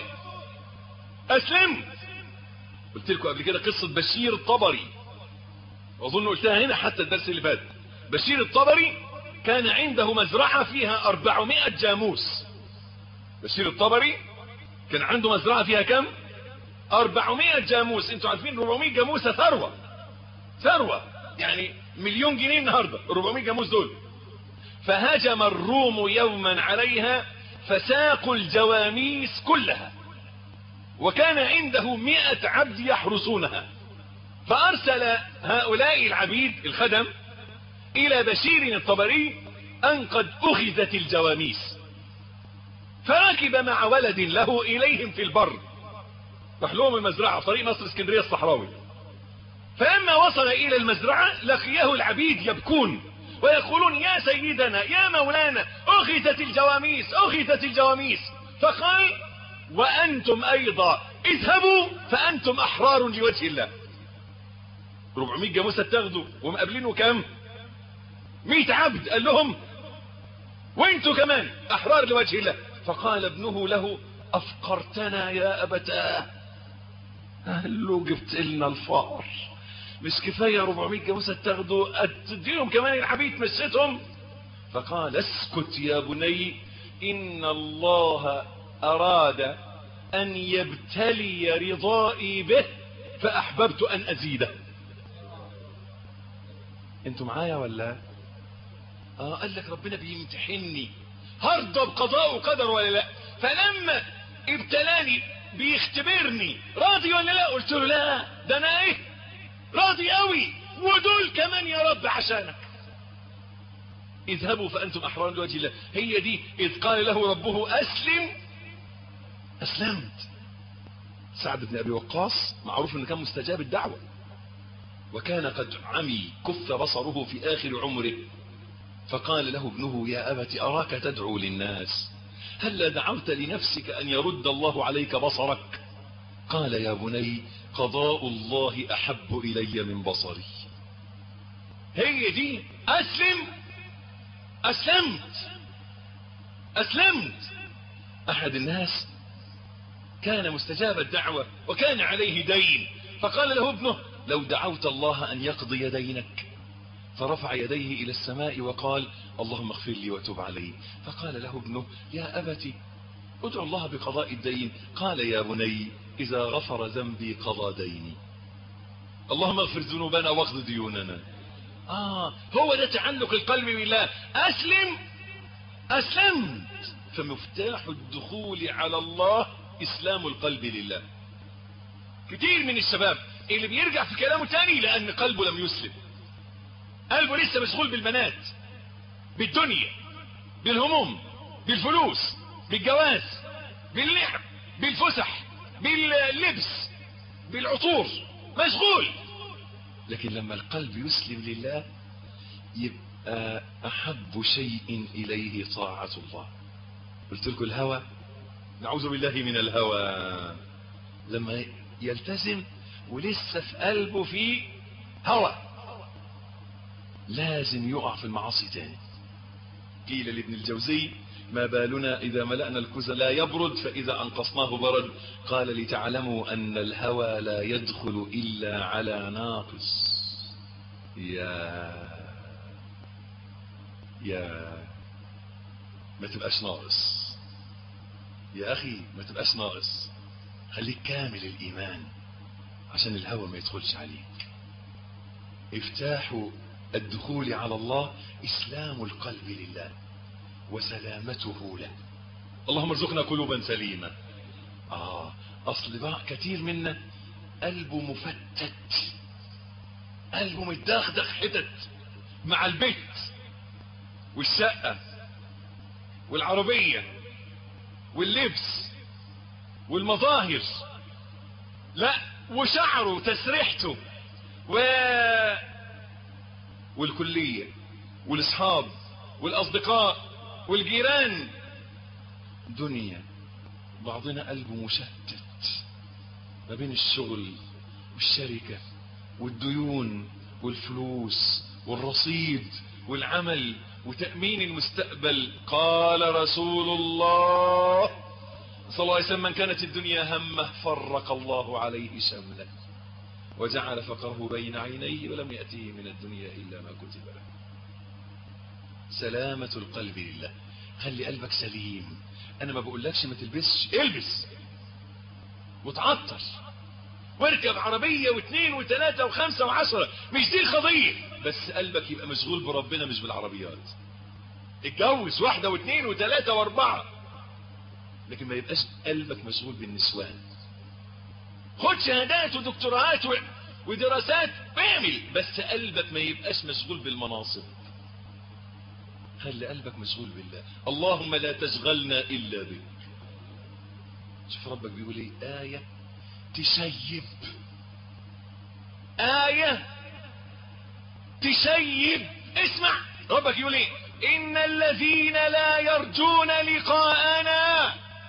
Speaker 3: أسلم قلت لكم قبل كده قصة بشير الطبري وأظن قلتها هنا حتى الدرس اللي فات بشير الطبري كان عنده مزرعة فيها 400 جاموس بشير الطبري كان عنده مزرعة فيها كم 400 جاموس انتوا عارفين 400 جاموسة ثروة ثروة يعني مليون جنيه النهاردة 400 جاموس دول فهجم الروم يوما عليها فساقوا الجواميس كلها وكان عنده مئة عبد يحرسونها فأرسل هؤلاء العبيد الخدم إلى بشير الطبري أن قد أخذت الجواميس فركب مع ولد له إليهم في البر راح لهم المزرعة طريق مصر اسكندرية الصحراوي فلما وصل إلى المزرعة لقيه العبيد يبكون ويقولون يا سيدنا يا مولانا أخذت الجواميس أخذت الجواميس فقال وأنتم أيضا اذهبوا فأنتم أحرار لوجه الله 400 جاموسة تاخدوا ومقابلينه كم 100 عبد قال لهم وانتوا كمان أحرار لوجه الله فقال ابنه له أفقرتنا يا أبتاه قال له جبت لنا الفار مش كفاية 400 جاموسة تاخدوا تديهم كمان العبيد مشيتهم فقال اسكت يا بني إن الله أراد أن يبتلي رضائي به فأحببت أن أزيده انتوا معايا ولا اه قال لك ربنا بيمتحني هرضى بقضاء وقدر ولا لا فلما ابتلاني بيختبرني راضي ولا لا قلت له لا ده انا ايه راضي قوي ودول كمان يا رب عشانك اذهبوا فانتم احرار لوجه الله هي دي اذ قال له ربه اسلم اسلمت سعد بن ابي وقاص معروف انه كان مستجاب الدعوه وكان قد عمي كف بصره في اخر عمره فقال له ابنه يا ابت اراك تدعو للناس هل دعوت لنفسك ان يرد الله عليك بصرك قال يا بني قضاء الله احب الي من بصري هي دي اسلم اسلمت اسلمت احد الناس كان مستجاب الدعوة وكان عليه دين فقال له ابنه لو دعوت الله ان يقضي دينك فرفع يديه الى السماء وقال اللهم اغفر لي وتب علي فقال له ابنه يا ابت ادعو الله بقضاء الدين قال يا بني اذا غفر ذنبي قضى ديني اللهم اغفر ذنوبنا واقض ديوننا آه هو ده تعلق القلب بالله أسلم أسلمت فمفتاح الدخول على الله إسلام القلب لله كتير من الشباب اللي بيرجع في كلامه تاني لأن قلبه لم يسلم قلبه لسه مشغول بالبنات بالدنيا بالهموم بالفلوس بالجواز باللعب بالفسح باللبس بالعطور مشغول لكن لما القلب يسلم لله يبقى أحب شيء إليه طاعة الله قلت لكم الهوى نعوذ بالله من الهوى لما يلتزم ولسه في قلبه في هوى لازم يقع في المعاصي تاني قيل لابن الجوزي ما بالنا إذا ملأنا الكوز لا يبرد فإذا أنقصناه برد قال لتعلموا أن الهوى لا يدخل إلا على ناقص يا يا ما تبقاش ناقص يا أخي ما تبقاش ناقص خليك كامل الإيمان عشان الهوى ما يدخلش عليك افتاح الدخول على الله إسلام القلب لله وسلامته له اللهم ارزقنا قلوبا سليمة اه اصل بقى كتير منا قلبه مفتت قلبه متدغدغ حتت مع البيت والشقة والعربية واللبس والمظاهر لا وشعره تسريحته و والكلية والاصحاب والاصدقاء والجيران دنيا بعضنا قلبه مشتت ما بين الشغل والشركة والديون والفلوس والرصيد والعمل وتأمين المستقبل قال رسول الله صلى الله عليه وسلم من كانت الدنيا همه فرق الله عليه شمله وجعل فقره بين عينيه ولم يأتيه من الدنيا إلا ما كتب له سلامة القلب لله خلي قلبك سليم أنا ما بقولكش ما تلبسش البس وتعطر واركب عربية واثنين وثلاثة وخمسة وعشرة مش دي القضية بس قلبك يبقى مشغول بربنا مش بالعربيات اتجوز واحدة واثنين وثلاثة واربعة لكن ما يبقاش قلبك مشغول بالنسوان خد شهادات ودكتوراات و... ودراسات اعمل بس قلبك ما يبقاش مشغول بالمناصب خلي قلبك مشغول بالله اللهم لا تشغلنا إلا بك شوف ربك بيقول ايه آية تشيب آية تشيب اسمع ربك يقول ايه إن الذين لا يرجون لقاءنا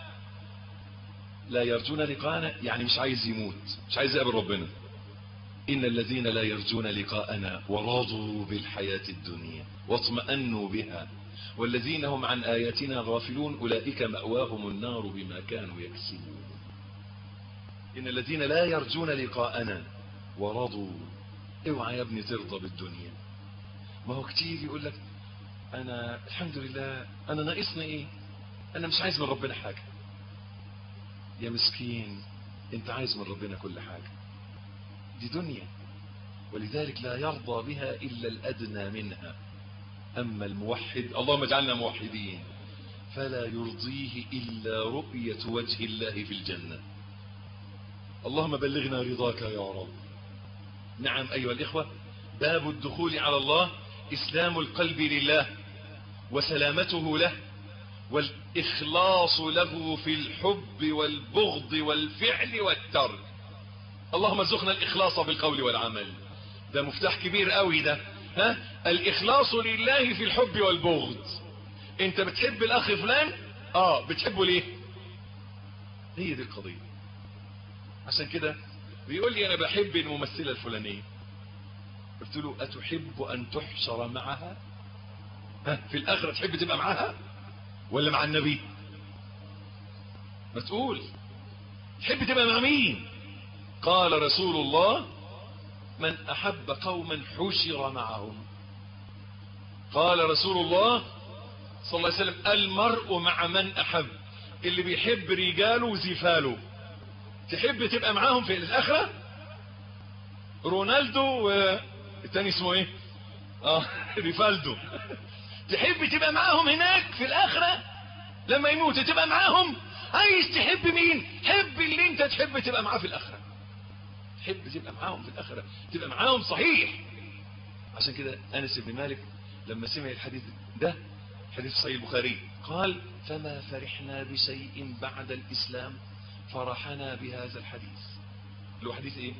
Speaker 3: لا يرجون لقاءنا يعني مش عايز يموت مش عايز يقابل ربنا إن الذين لا يرجون لقاءنا ورضوا بالحياة الدنيا واطمأنوا بها والذين هم عن آياتنا غافلون أولئك مأواهم النار بما كانوا يكسبون إن الذين لا يرجون لقاءنا ورضوا اوعى يا ابني ترضى بالدنيا ما هو كتير يقول لك أنا الحمد لله أنا ناقصني إيه أنا مش عايز من ربنا حاجة يا مسكين أنت عايز من ربنا كل حاجة دي دنيا ولذلك لا يرضى بها إلا الأدنى منها أما الموحد اللهم اجعلنا موحدين فلا يرضيه إلا رؤية وجه الله في الجنة اللهم بلغنا رضاك يا رب نعم أيها الإخوة باب الدخول على الله إسلام القلب لله وسلامته له والإخلاص له في الحب والبغض والفعل والترك اللهم ارزقنا الإخلاص في القول والعمل ده مفتاح كبير قوي ده ها الإخلاص لله في الحب والبغض انت بتحب الأخ فلان اه بتحبه ليه هي دي القضية عشان كده بيقول لي انا بحب الممثلة الفلانية قلت له اتحب ان تحشر معها ها في الاخرة تحب تبقى معها ولا مع النبي ما تقول تحب تبقى مع مين قال رسول الله من احب قوما حشر معهم قال رسول الله صلى الله عليه وسلم المرء مع من احب اللي بيحب رجاله وزفاله تحب تبقى معاهم في الاخره رونالدو والتاني اسمه ايه اه ريفالدو تحب تبقى معاهم هناك في الاخره لما يموت تبقى معاهم عايز تحب مين حب اللي انت تحب تبقى معاه في الاخره تحب تبقى معاهم في الاخره تبقى معاهم صحيح عشان كده انس بن مالك لما سمع الحديث ده حديث صحيح البخاري قال فما فرحنا بشيء بعد الاسلام فرحنا بهذا الحديث اللي هو حديث ايه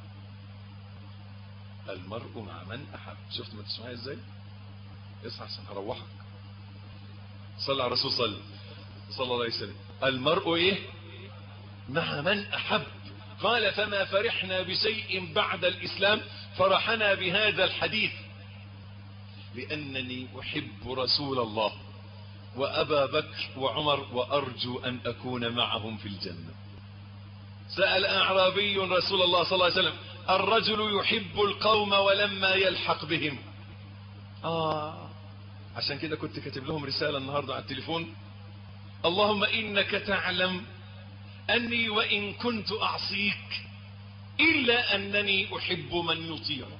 Speaker 3: المرء مع من احب شفت ما تسمعها ازاي اصحى عشان هروحك صلى على الرسول صلى صلى الله عليه وسلم المرء ايه مع من احب قال فما فرحنا بشيء بعد الاسلام فرحنا بهذا الحديث لانني احب رسول الله وابا بكر وعمر وارجو ان اكون معهم في الجنة سأل اعرابي رسول الله صلى الله عليه وسلم الرجل يحب القوم ولما يلحق بهم اه عشان كده كنت كاتب لهم رسالة النهاردة على التليفون اللهم انك تعلم اني وان كنت اعصيك الا انني احب من يطيعك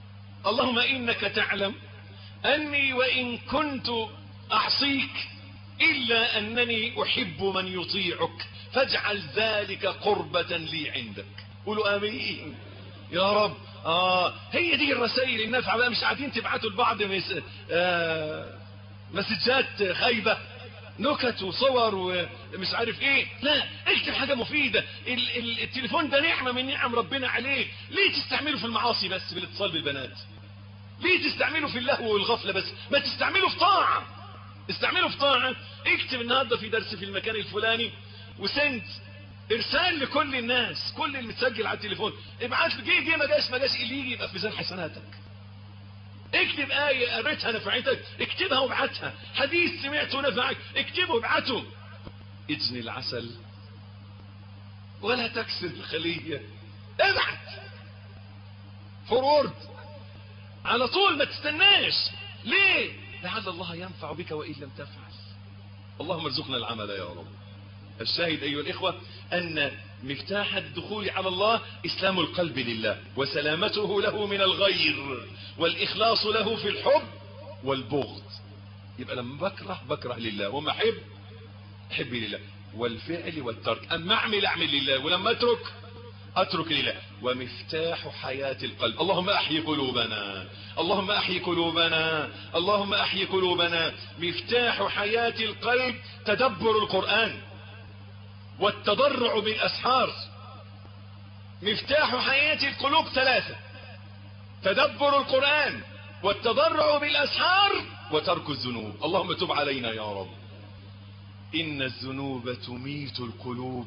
Speaker 3: اللهم انك تعلم اني وان كنت اعصيك إلا أنني أحب من يطيعك فاجعل ذلك قربة لي عندك قولوا آمين يا رب آه هي دي الرسائل النافعة بقى مش قاعدين تبعتوا لبعض مس... آه مسجات خايبة نكت وصور ومش عارف ايه لا اكتب حاجة مفيدة ال ال التليفون ده نعمة من نعم ربنا عليك ليه تستعمله في المعاصي بس في الاتصال بالبنات ليه تستعمله في اللهو والغفلة بس ما تستعمله في طاعة استعمله في طاعة اكتب النهاردة في درس في المكان الفلاني وسند ارسال لكل الناس كل اللي متسجل على التليفون ابعت له جه جه ما جاش ما جاش اللي يجي يبقى في ميزان حسناتك اكتب آية قريتها نفعتك اكتبها وابعتها حديث سمعته نفعك اكتبه وابعته اجني العسل ولا تكسر الخلية ابعت فورورد على طول ما تستناش ليه لعل الله ينفع بك وإن لم تفعل اللهم ارزقنا العمل يا رب الشاهد أيها الإخوة أن مفتاح الدخول على الله إسلام القلب لله وسلامته له من الغير والإخلاص له في الحب والبغض يبقى لما بكره بكره لله وما أحب أحب لله والفعل والترك أما أعمل أعمل لله ولما أترك أترك لله ومفتاح حياة القلب اللهم أحيي قلوبنا اللهم أحيي قلوبنا اللهم أحيي قلوبنا مفتاح حياة القلب تدبر القرآن والتضرع بالأسحار مفتاح حياة القلوب ثلاثة تدبر القرآن والتضرع بالأسحار وترك الذنوب اللهم تب علينا يا رب إن الذنوب تميت القلوب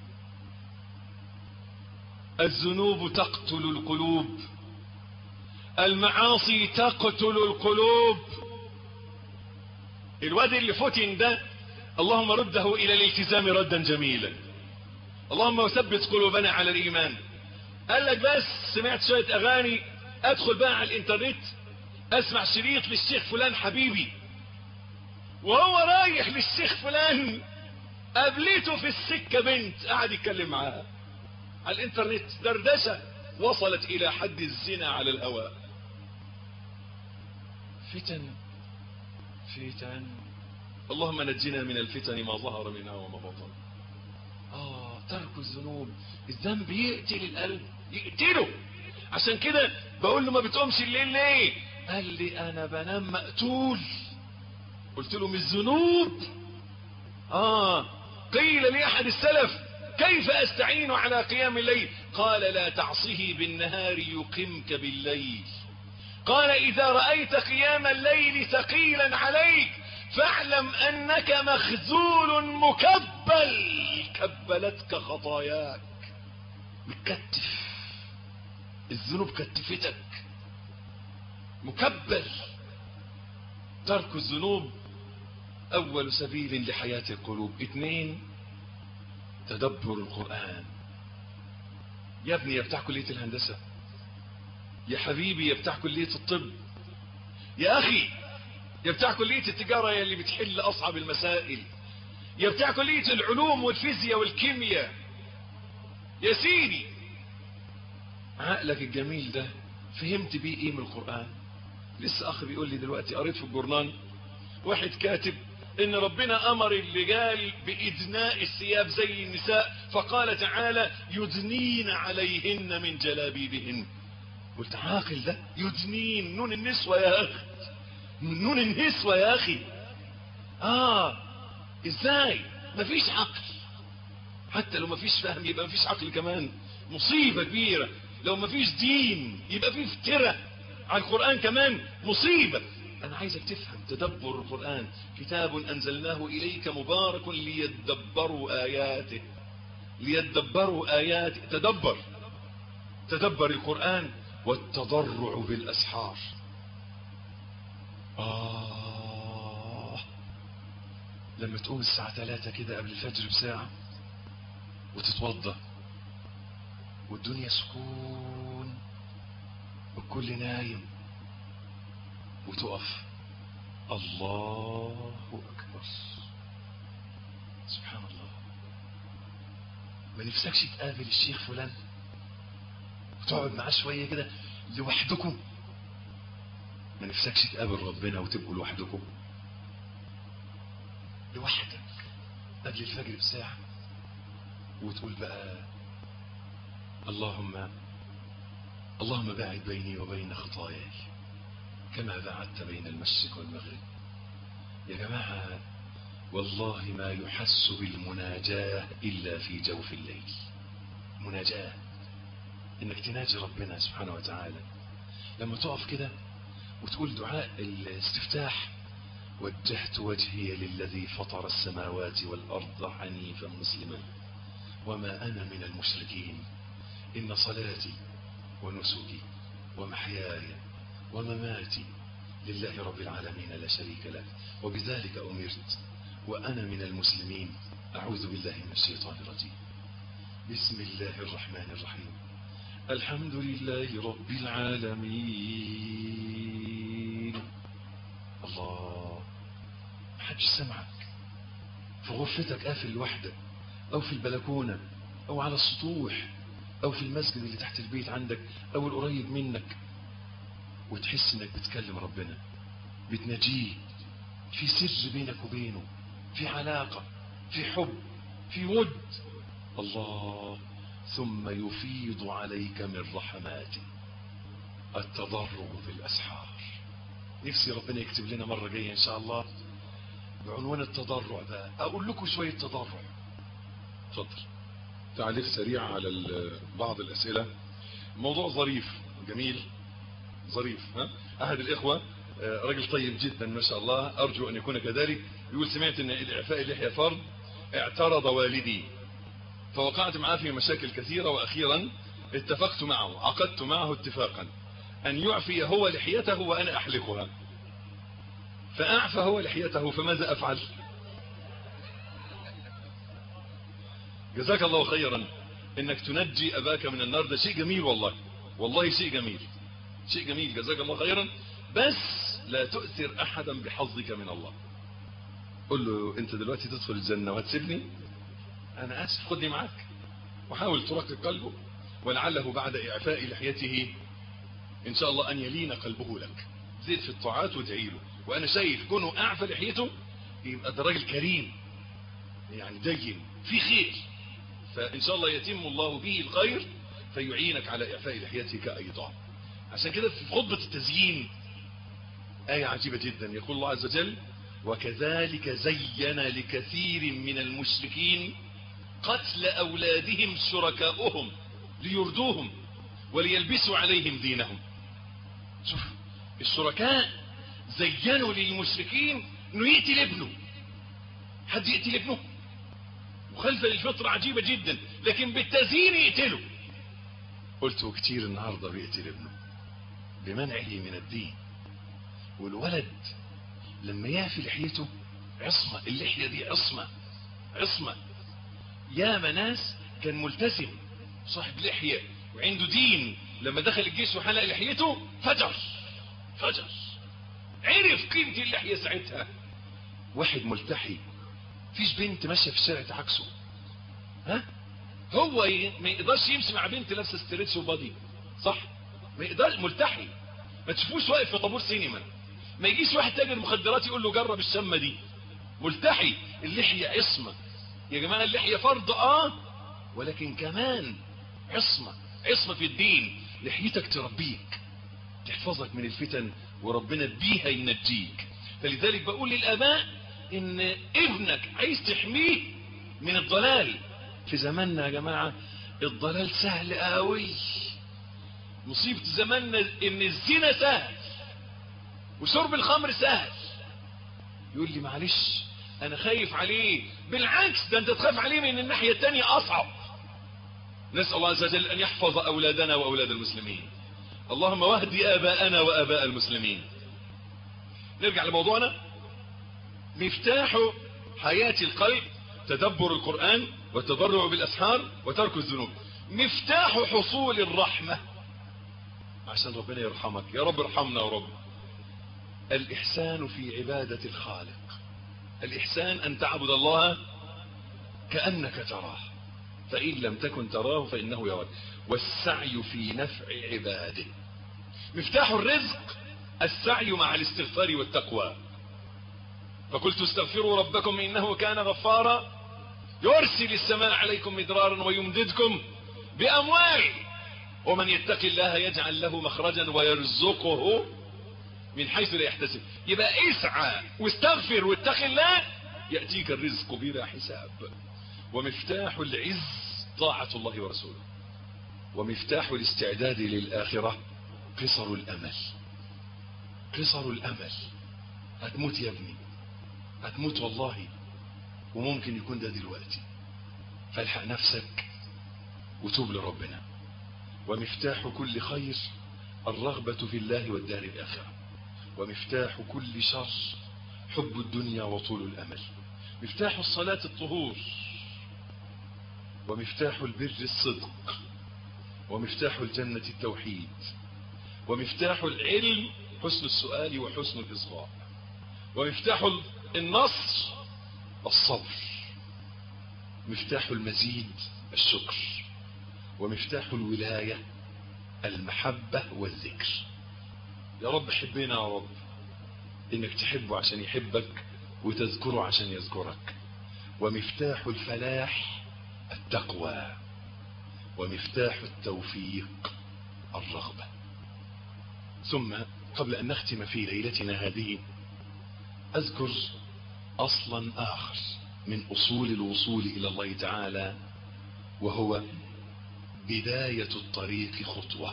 Speaker 3: الذنوب تقتل القلوب المعاصي تقتل القلوب الواد اللي فتن ده اللهم رده الى الالتزام ردا جميلا اللهم ثبت قلوبنا على الايمان قال لك بس سمعت شوية اغاني ادخل بقى على الانترنت اسمع شريط للشيخ فلان حبيبي وهو رايح للشيخ فلان قابلته في السكة بنت قاعد يتكلم معاها على الانترنت دردشة وصلت الى حد الزنا على الهواء فتن فتن اللهم نجنا من الفتن ما ظهر منها وما بطن اه ترك الذنوب الذنب يقتل القلب يقتله عشان كده بقول له ما بتقومش الليل ليه قال لي انا بنام مقتول قلت له من الذنوب اه قيل لاحد السلف كيف استعين على قيام الليل قال لا تعصه بالنهار يقمك بالليل قال اذا رأيت قيام الليل ثقيلا عليك فاعلم انك مخزول مكبل كبلتك خطاياك مكتف الذنوب كتفتك مكبل ترك الذنوب اول سبيل لحياة القلوب اثنين تدبر القرآن يا ابني يا بتاع كلية الهندسة يا حبيبي يا بتاع كلية الطب يا اخي يا بتاع كلية التجارة يا اللي بتحل اصعب المسائل يا بتاع كلية العلوم والفيزياء والكيمياء يا سيدي عقلك الجميل ده فهمت بيه ايه من القرآن لسه اخ بيقول لي دلوقتي قريت في الجورنال واحد كاتب ان ربنا امر الرجال بادناء الثياب زي النساء فقال تعالى يدنين عليهن من جلابيبهن قلت عاقل ده يدنين نون النسوة يا اخي نون النسوة يا اخي اه ازاي مفيش عقل حتى لو مفيش فهم يبقى مفيش عقل كمان مصيبة كبيرة لو مفيش دين يبقى في افتراء على القرآن كمان مصيبة انا عايزك تفهم تدبر القرآن كتاب انزلناه اليك مبارك ليدبروا اياته ليدبروا اياته تدبر تدبر القرآن والتضرع بالاسحار آه لما تقوم الساعة ثلاثة كده قبل الفجر بساعة وتتوضى والدنيا سكون والكل نايم وتقف الله أكبر سبحان الله ما نفسكش تقابل الشيخ فلان وتقعد معاه شوية كده لوحدكم ما نفسكش تقابل ربنا وتبقوا لوحدكم لوحدك قبل الفجر بساعة وتقول بقى اللهم اللهم باعد بيني وبين خطاياي كما باعدت بين المشرق والمغرب يا جماعة والله ما يحس بالمناجاة إلا في جوف الليل مناجاة انك تناجي ربنا سبحانه وتعالى لما تقف كده وتقول دعاء الاستفتاح وجهت وجهي للذي فطر السماوات والأرض حنيفا مسلما وما أنا من المشركين إن صلاتي ونسكي ومحياي ومماتي لله رب العالمين لا شريك له وبذلك أمرت وأنا من المسلمين أعوذ بالله من الشيطان الرجيم بسم الله الرحمن الرحيم الحمد لله رب العالمين الله محدش سمعك في غرفتك قافل لوحدك او في البلكونة او على السطوح او في المسجد اللي تحت البيت عندك او القريب منك وتحس انك بتكلم ربنا بتناجيه في سر بينك وبينه في علاقة في حب في ود الله ثم يفيض عليك من رحماته التضرع بالأسحار نفسي ربنا يكتب لنا مرة جاية إن شاء الله بعنوان التضرع بقى أقول لكم شوية تضرع اتفضل
Speaker 4: تعليق سريع على ال- بعض الأسئلة
Speaker 3: موضوع ظريف جميل ظريف ها أحد الإخوة آه، رجل طيب جدا ما شاء الله أرجو أن يكون كذلك يقول سمعت أن الإعفاء اللحية فرض اعترض والدي فوقعت معه في مشاكل كثيرة وأخيرا اتفقت معه عقدت معه اتفاقا أن يعفي هو لحيته وأنا أحلقها فأعفى هو لحيته فماذا أفعل جزاك الله خيرا انك تنجي اباك من النار ده شيء جميل والله والله شيء جميل شيء جميل جزاك الله خيرا بس لا تؤثر احدا بحظك من الله قل له انت دلوقتي تدخل الجنة وهتسيبني انا اسف خدني معاك وحاول ترقق قلبه ولعله بعد اعفاء لحيته ان شاء الله ان يلين قلبه لك زيد في الطاعات وادعي له وانا شايف كونه اعفى لحيته يبقى ده راجل كريم يعني دين في خير فإن شاء الله يتم الله به الخير فيعينك على إعفاء لحيتك أيضا عشان كده في خطبة التزيين آية عجيبة جدا يقول الله عز وجل وكذلك زين لكثير من المشركين قتل أولادهم شركاؤهم ليردوهم وليلبسوا عليهم دينهم شوف الشركاء زينوا للمشركين انه يقتل ابنه حد يقتل ابنه مخالفة للفطرة عجيبة جدا لكن بالتزيين يقتله قلت كتير النهاردة بيقتل ابنه بمنعه من الدين والولد لما يعفي لحيته عصمة اللحية دي عصمة عصمة يا ناس كان ملتزم صاحب لحية وعنده دين لما دخل الجيش وحلق لحيته فجر فجر عرف قيمة اللحية ساعتها واحد ملتحي فيش بنت ماشيه في الشارع تعكسه ها هو ي... ما يقدرش يمشي مع بنت لابسه ستريتش وبادي صح ما يقدرش ملتحي ما تشوفوش واقف في طابور سينما ما يجيش واحد تاجر مخدرات يقول له جرب الشمه دي ملتحي اللحيه عصمه يا جماعه اللحيه فرض اه ولكن كمان عصمه عصمه في الدين لحيتك تربيك تحفظك من الفتن وربنا بيها ينجيك فلذلك بقول للاباء ان ابنك عايز تحميه من الضلال في زماننا يا جماعة الضلال سهل قوي مصيبة زماننا ان الزنا سهل وشرب الخمر سهل يقول لي معلش انا خايف عليه بالعكس ده انت تخاف عليه من الناحية التانية اصعب نسأل الله عز وجل ان يحفظ اولادنا واولاد المسلمين اللهم واهدي اباءنا واباء المسلمين نرجع لموضوعنا مفتاح حياة القلب تدبر القرآن والتضرع بالأسحار وترك الذنوب مفتاح حصول الرحمة عشان ربنا يرحمك يا رب ارحمنا يا رب الإحسان في عبادة الخالق الإحسان أن تعبد الله كأنك تراه فإن لم تكن تراه فإنه يراك والسعي في نفع عباده مفتاح الرزق السعي مع الاستغفار والتقوى فقلت استغفروا ربكم إنه كان غفارا يرسل السماء عليكم مدرارا ويمددكم بأموال ومن يتق الله يجعل له مخرجا ويرزقه من حيث لا يحتسب يبقى اسعى واستغفر واتق الله يأتيك الرزق بلا حساب ومفتاح العز طاعة الله ورسوله ومفتاح الاستعداد للآخرة قصر الأمل قصر الأمل هتموت يا ابني هتموت والله وممكن يكون ده دلوقتي فالحق نفسك وتوب لربنا ومفتاح كل خير الرغبة في الله والدار الآخرة ومفتاح كل شر حب الدنيا وطول الأمل مفتاح الصلاة الطهور ومفتاح البر الصدق ومفتاح الجنة التوحيد ومفتاح العلم حسن السؤال وحسن الإصغاء ومفتاح النصر الصبر مفتاح المزيد الشكر ومفتاح الولاية المحبة والذكر يا رب حبنا يا رب انك تحبه عشان يحبك وتذكره عشان يذكرك ومفتاح الفلاح التقوى ومفتاح التوفيق الرغبة ثم قبل أن نختم في ليلتنا هذه أذكر أصلا آخر من أصول الوصول إلى الله تعالى وهو بداية الطريق خطوة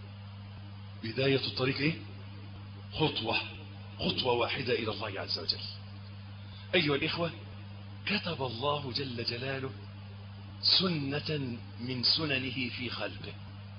Speaker 3: بداية الطريق إيه؟ خطوة خطوة واحدة إلى الله عز وجل أيها الإخوة كتب الله جل جلاله سنة من سننه في خلقه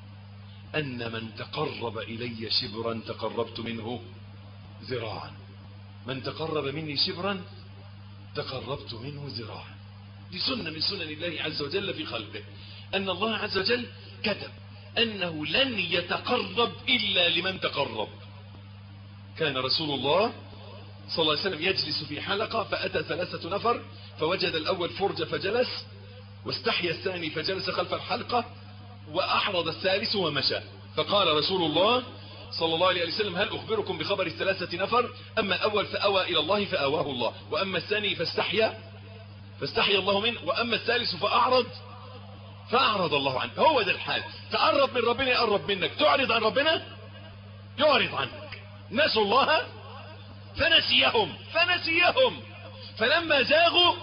Speaker 3: أن من تقرب إلي شبرا تقربت منه ذراعا من تقرب مني شبرا تقربت منه ذراعا دي سنة من سنن الله عز وجل في خلقه أن الله عز وجل كتب أنه لن يتقرب إلا لمن تقرب كان رسول الله صلى الله عليه وسلم يجلس في حلقة فأتى ثلاثة نفر فوجد الأول فرجة فجلس واستحيا الثاني فجلس خلف الحلقة وأحرض الثالث ومشى فقال رسول الله صلى الله عليه وسلم هل أخبركم بخبر الثلاثة نفر أما الأول فأوى إلى الله فأواه الله وأما الثاني فاستحيا فاستحيا الله منه وأما الثالث فأعرض فأعرض الله عنه هو ده الحال تقرب من ربنا يقرب منك تعرض عن ربنا يعرض عنك نسوا الله فنسيهم فنسيهم فلما زاغوا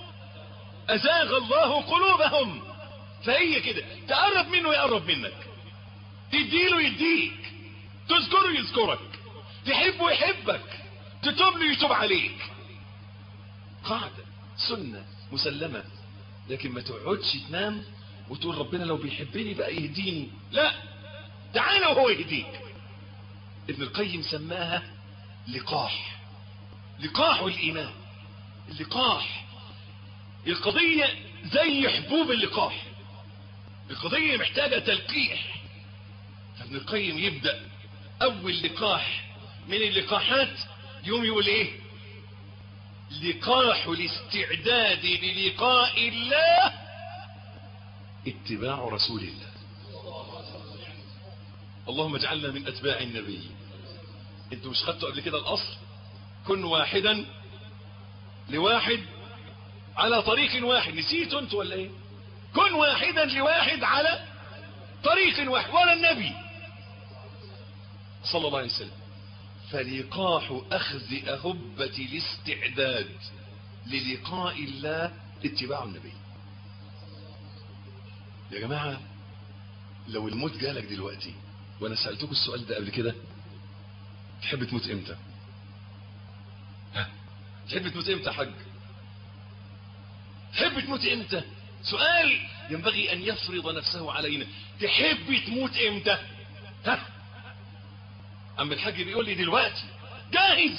Speaker 3: أزاغ الله قلوبهم فهي كده تقرب منه يقرب منك تديله يديك تذكره يذكرك تحبه يحبك تتوب له يتوب عليك قاعدة سنة مسلمة لكن ما تقعدش تنام وتقول ربنا لو بيحبني بقى يهديني لا تعالى وهو يهديك ابن القيم سماها لقاح لقاح الإيمان اللقاح القضية زي حبوب اللقاح القضية محتاجة تلقيح فابن القيم يبدأ أول لقاح من اللقاحات يوم يقول إيه لقاح الاستعداد للقاء الله اتباع رسول الله اللهم اجعلنا من أتباع النبي انتوا مش خدتوا قبل كده الأصل كن واحدا لواحد على طريق واحد نسيتوا انتوا ولا ايه كن واحدا لواحد على طريق واحد ولا النبي صلى الله عليه وسلم فلقاح أخذ أهبة الاستعداد للقاء الله اتباع النبي يا جماعة لو الموت جالك دلوقتي وانا سألتكم السؤال ده قبل كده تحب تموت امتى ها تحب تموت امتى يا حاج تحب تموت امتى سؤال ينبغي ان يفرض نفسه علينا تحب تموت امتى ها عم الحاج بيقول لي دلوقتي جاهز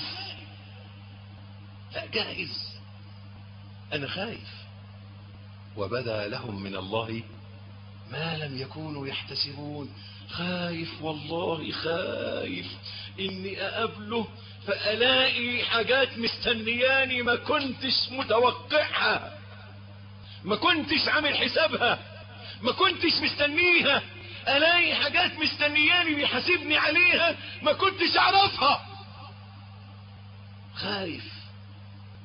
Speaker 3: لا جاهز انا خايف وبدا لهم من الله ما لم يكونوا يحتسبون خايف والله خايف اني اقابله فالاقي حاجات مستنياني ما كنتش متوقعها ما كنتش عامل حسابها ما كنتش مستنيها الاقي حاجات مستنياني بيحاسبني عليها ما كنتش اعرفها خايف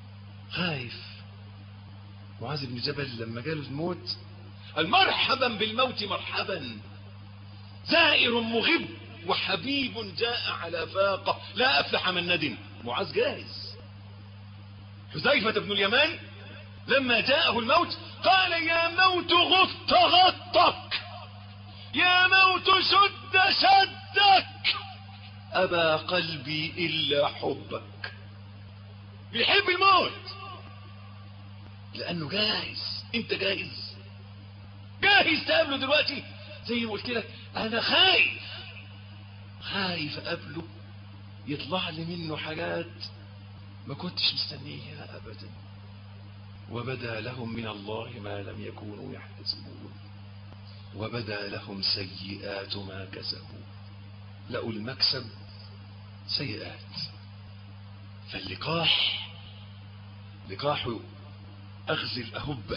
Speaker 3: خايف معاذ بن جبل لما جاله الموت قال مرحبا بالموت مرحبا زائر مغب وحبيب جاء على فاقة لا أفلح من ندم معاذ جاهز حذيفة بن اليمان لما جاءه الموت قال يا موت غط غطك يا موت شد شدك أبى قلبي إلا حبك بيحب الموت لأنه جاهز أنت جاهز جاهز تقابله دلوقتي زي ما قلت لك أنا خايف خايف أقابله يطلع لي منه حاجات ما كنتش مستنيها أبدا وبدا لهم من الله ما لم يكونوا يحتسبون وبدا لهم سيئات ما كسبوا لقوا المكسب سيئات فاللقاح لقاح أخذ الأهبة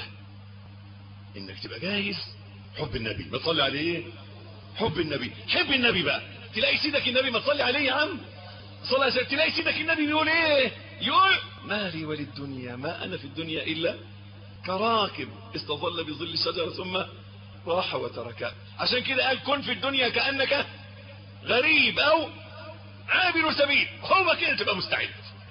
Speaker 3: إنك تبقى جاهز حب النبي ما تصلي عليه حب النبي حب النبي بقى تلاقي سيدك النبي ما تصلي عليه يا عم صلى الله عليه وسلم تلاقي سيدك النبي بيقول ايه يقول ما لي وللدنيا ما انا في الدنيا الا كراكب استظل بظل شجرة ثم راح وتركها عشان كده قال كن في الدنيا كأنك غريب او عابر سبيل هو كده تبقى مستعد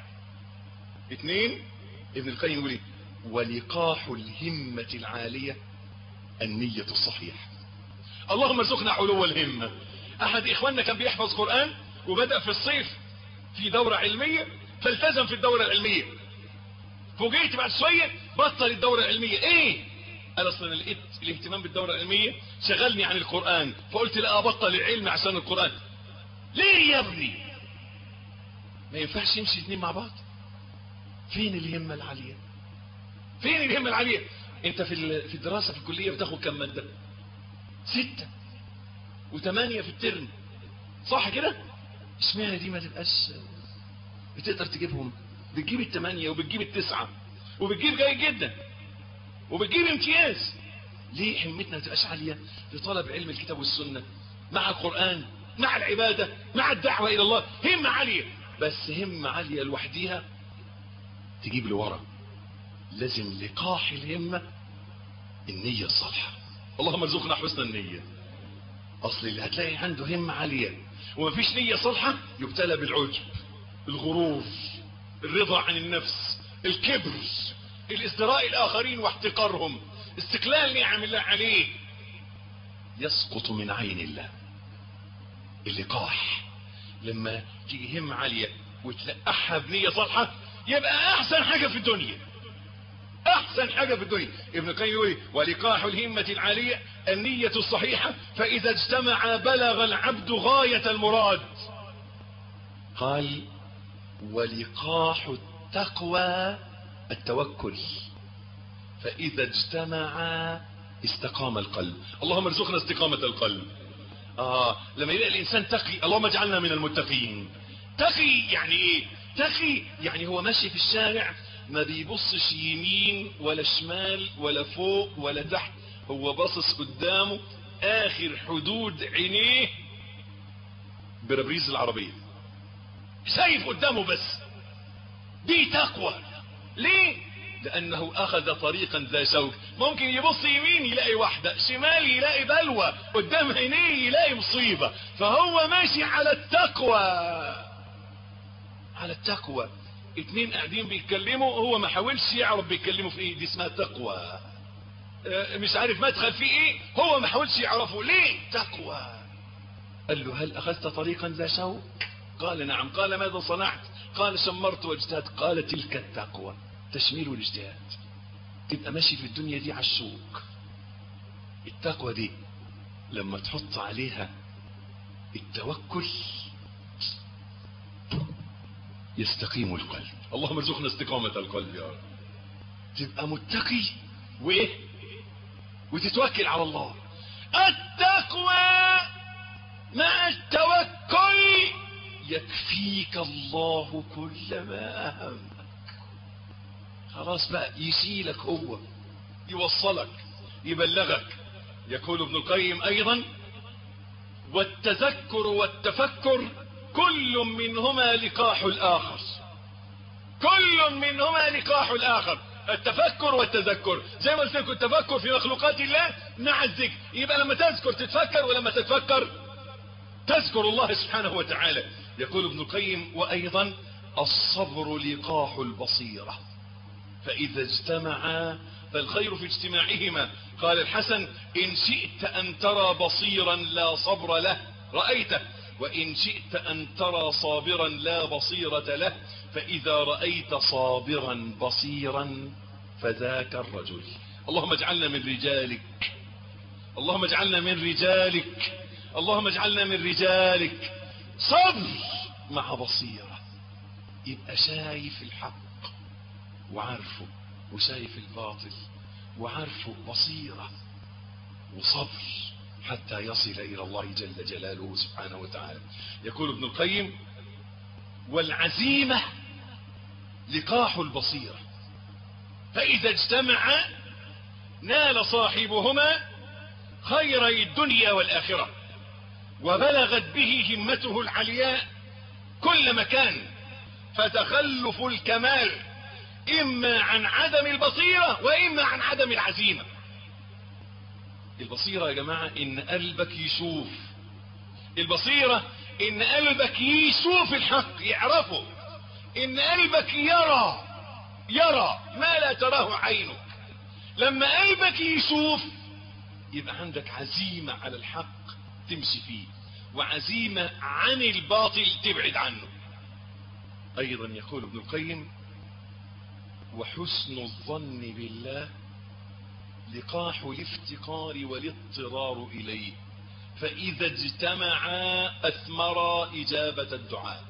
Speaker 3: اثنين ابن القيم يقول ايه ولقاح الهمة العالية النية الصحيحة اللهم ارزقنا علو الهمة احد اخواننا كان بيحفظ قرآن وبدأ في الصيف في دورة علمية فالتزم في الدورة العلمية فوجئت بعد شوية بطل الدورة العلمية ايه قال اصلا أنا لقيت الاهتمام بالدورة العلمية شغلني عن القرآن فقلت لا ابطل العلم عشان القرآن ليه يا ابني ما ينفعش يمشي اثنين مع بعض فين الهمة العالية فين الهمة العالية انت في في الدراسة في الكلية بتاخد كم مادة ستة وثمانية في الترم صح كده اشمعنى دي ما تبقاش بتقدر تجيبهم بتجيب الثمانية وبتجيب التسعة وبتجيب جيد جدا وبتجيب امتياز ليه همتنا ما تبقاش عالية لطلب علم الكتاب والسنة مع القرآن مع العبادة مع الدعوة إلى الله همة عالية بس همة عالية لوحديها تجيب لورا لازم لقاح الهمة النية الصالحة اللهم ارزقنا حسن النية اصل اللي هتلاقي عنده همة عالية ومفيش نية صالحة يبتلى بالعجب الغرور الرضا عن النفس الكبر الازدراء الاخرين واحتقارهم استقلال نعم الله عليه يسقط من عين الله اللقاح لما تيجي همة عالية وتلقحها بنية صالحة يبقى احسن حاجة في الدنيا احسن حاجة في الدنيا ابن القيم يقول ولقاح الهمة العالية النية الصحيحة فاذا اجتمع بلغ العبد غاية المراد قال ولقاح التقوى التوكل فاذا اجتمع استقام القلب اللهم ارزقنا استقامة القلب اه لما يلاقي الانسان تقي اللهم اجعلنا من المتقين تقي يعني ايه تقي يعني هو ماشي في الشارع ما بيبصش يمين ولا شمال ولا فوق ولا تحت هو باصص قدامه اخر حدود عينيه بربريز العربية شايف قدامه بس دي تقوى ليه لانه اخذ طريقا ذا شوك ممكن يبص يمين يلاقي واحدة شمال يلاقي بلوى قدام عينيه يلاقي مصيبة فهو ماشي على التقوى على التقوى اتنين قاعدين بيتكلموا هو ما حاولش يعرف بيتكلموا في ايه دي اسمها تقوى اه مش عارف مدخل في ايه هو ما حاولش يعرفه ليه تقوى قال له هل اخذت طريقا ذا شوك قال نعم قال ماذا صنعت قال شمرت واجتهدت قال تلك التقوى تشمير والاجتهاد تبقى ماشي في الدنيا دي على الشوك التقوى دي لما تحط عليها التوكل يستقيم القلب اللهم ارزقنا استقامة القلب يا رب تبقى متقي وايه وتتوكل على الله التقوى مع التوكل يكفيك الله كل ما أهمك خلاص بقى يشيلك هو يوصلك يبلغك يقول ابن القيم أيضا والتذكر والتفكر كل منهما لقاح الآخر كل منهما لقاح الآخر التفكر والتذكر زي ما قلت لكم التفكر في مخلوقات الله مع الذكر يبقى لما تذكر تتفكر ولما تتفكر تذكر الله سبحانه وتعالى يقول ابن القيم وأيضا الصبر لقاح البصيرة فإذا اجتمعا فالخير في اجتماعهما قال الحسن إن شئت أن ترى بصيرا لا صبر له رأيته وإن شئت أن ترى صابرا لا بصيرة له فإذا رأيت صابرا بصيرا فذاك الرجل اللهم اجعلنا من رجالك اللهم اجعلنا من رجالك اللهم اجعلنا من رجالك صبر مع بصيرة يبقى شايف الحق وعارفه وشايف الباطل وعارفه بصيرة وصبر حتى يصل إلى الله جل جلاله سبحانه وتعالى يقول ابن القيم والعزيمة لقاح البصيرة فإذا اجتمع نال صاحبهما خيري الدنيا والآخرة وبلغت به همته العلياء كل مكان فتخلف الكمال إما عن عدم البصيرة وإما عن عدم العزيمة البصيرة يا جماعة إن قلبك يشوف البصيرة إن قلبك يشوف الحق يعرفه إن قلبك يرى يرى ما لا تراه عينك لما قلبك يشوف يبقى عندك عزيمة على الحق تمشي فيه وعزيمة عن الباطل تبعد عنه أيضا يقول ابن القيم وحسن الظن بالله لقاح الافتقار والاضطرار إليه فإذا اجتمعا أثمرا إجابة الدعاء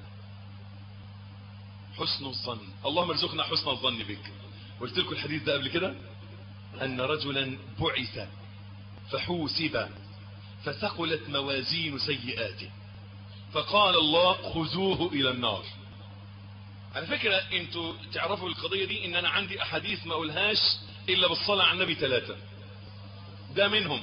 Speaker 3: حسن الظن اللهم ارزقنا حسن الظن بك قلت لكم الحديث ده قبل كده أن رجلا بعث فحوسب فثقلت موازين سيئاته فقال الله خذوه إلى النار على فكرة انتوا تعرفوا القضية دي ان انا عندي احاديث ما اقولهاش الا بالصلاة على النبي ثلاثة ده منهم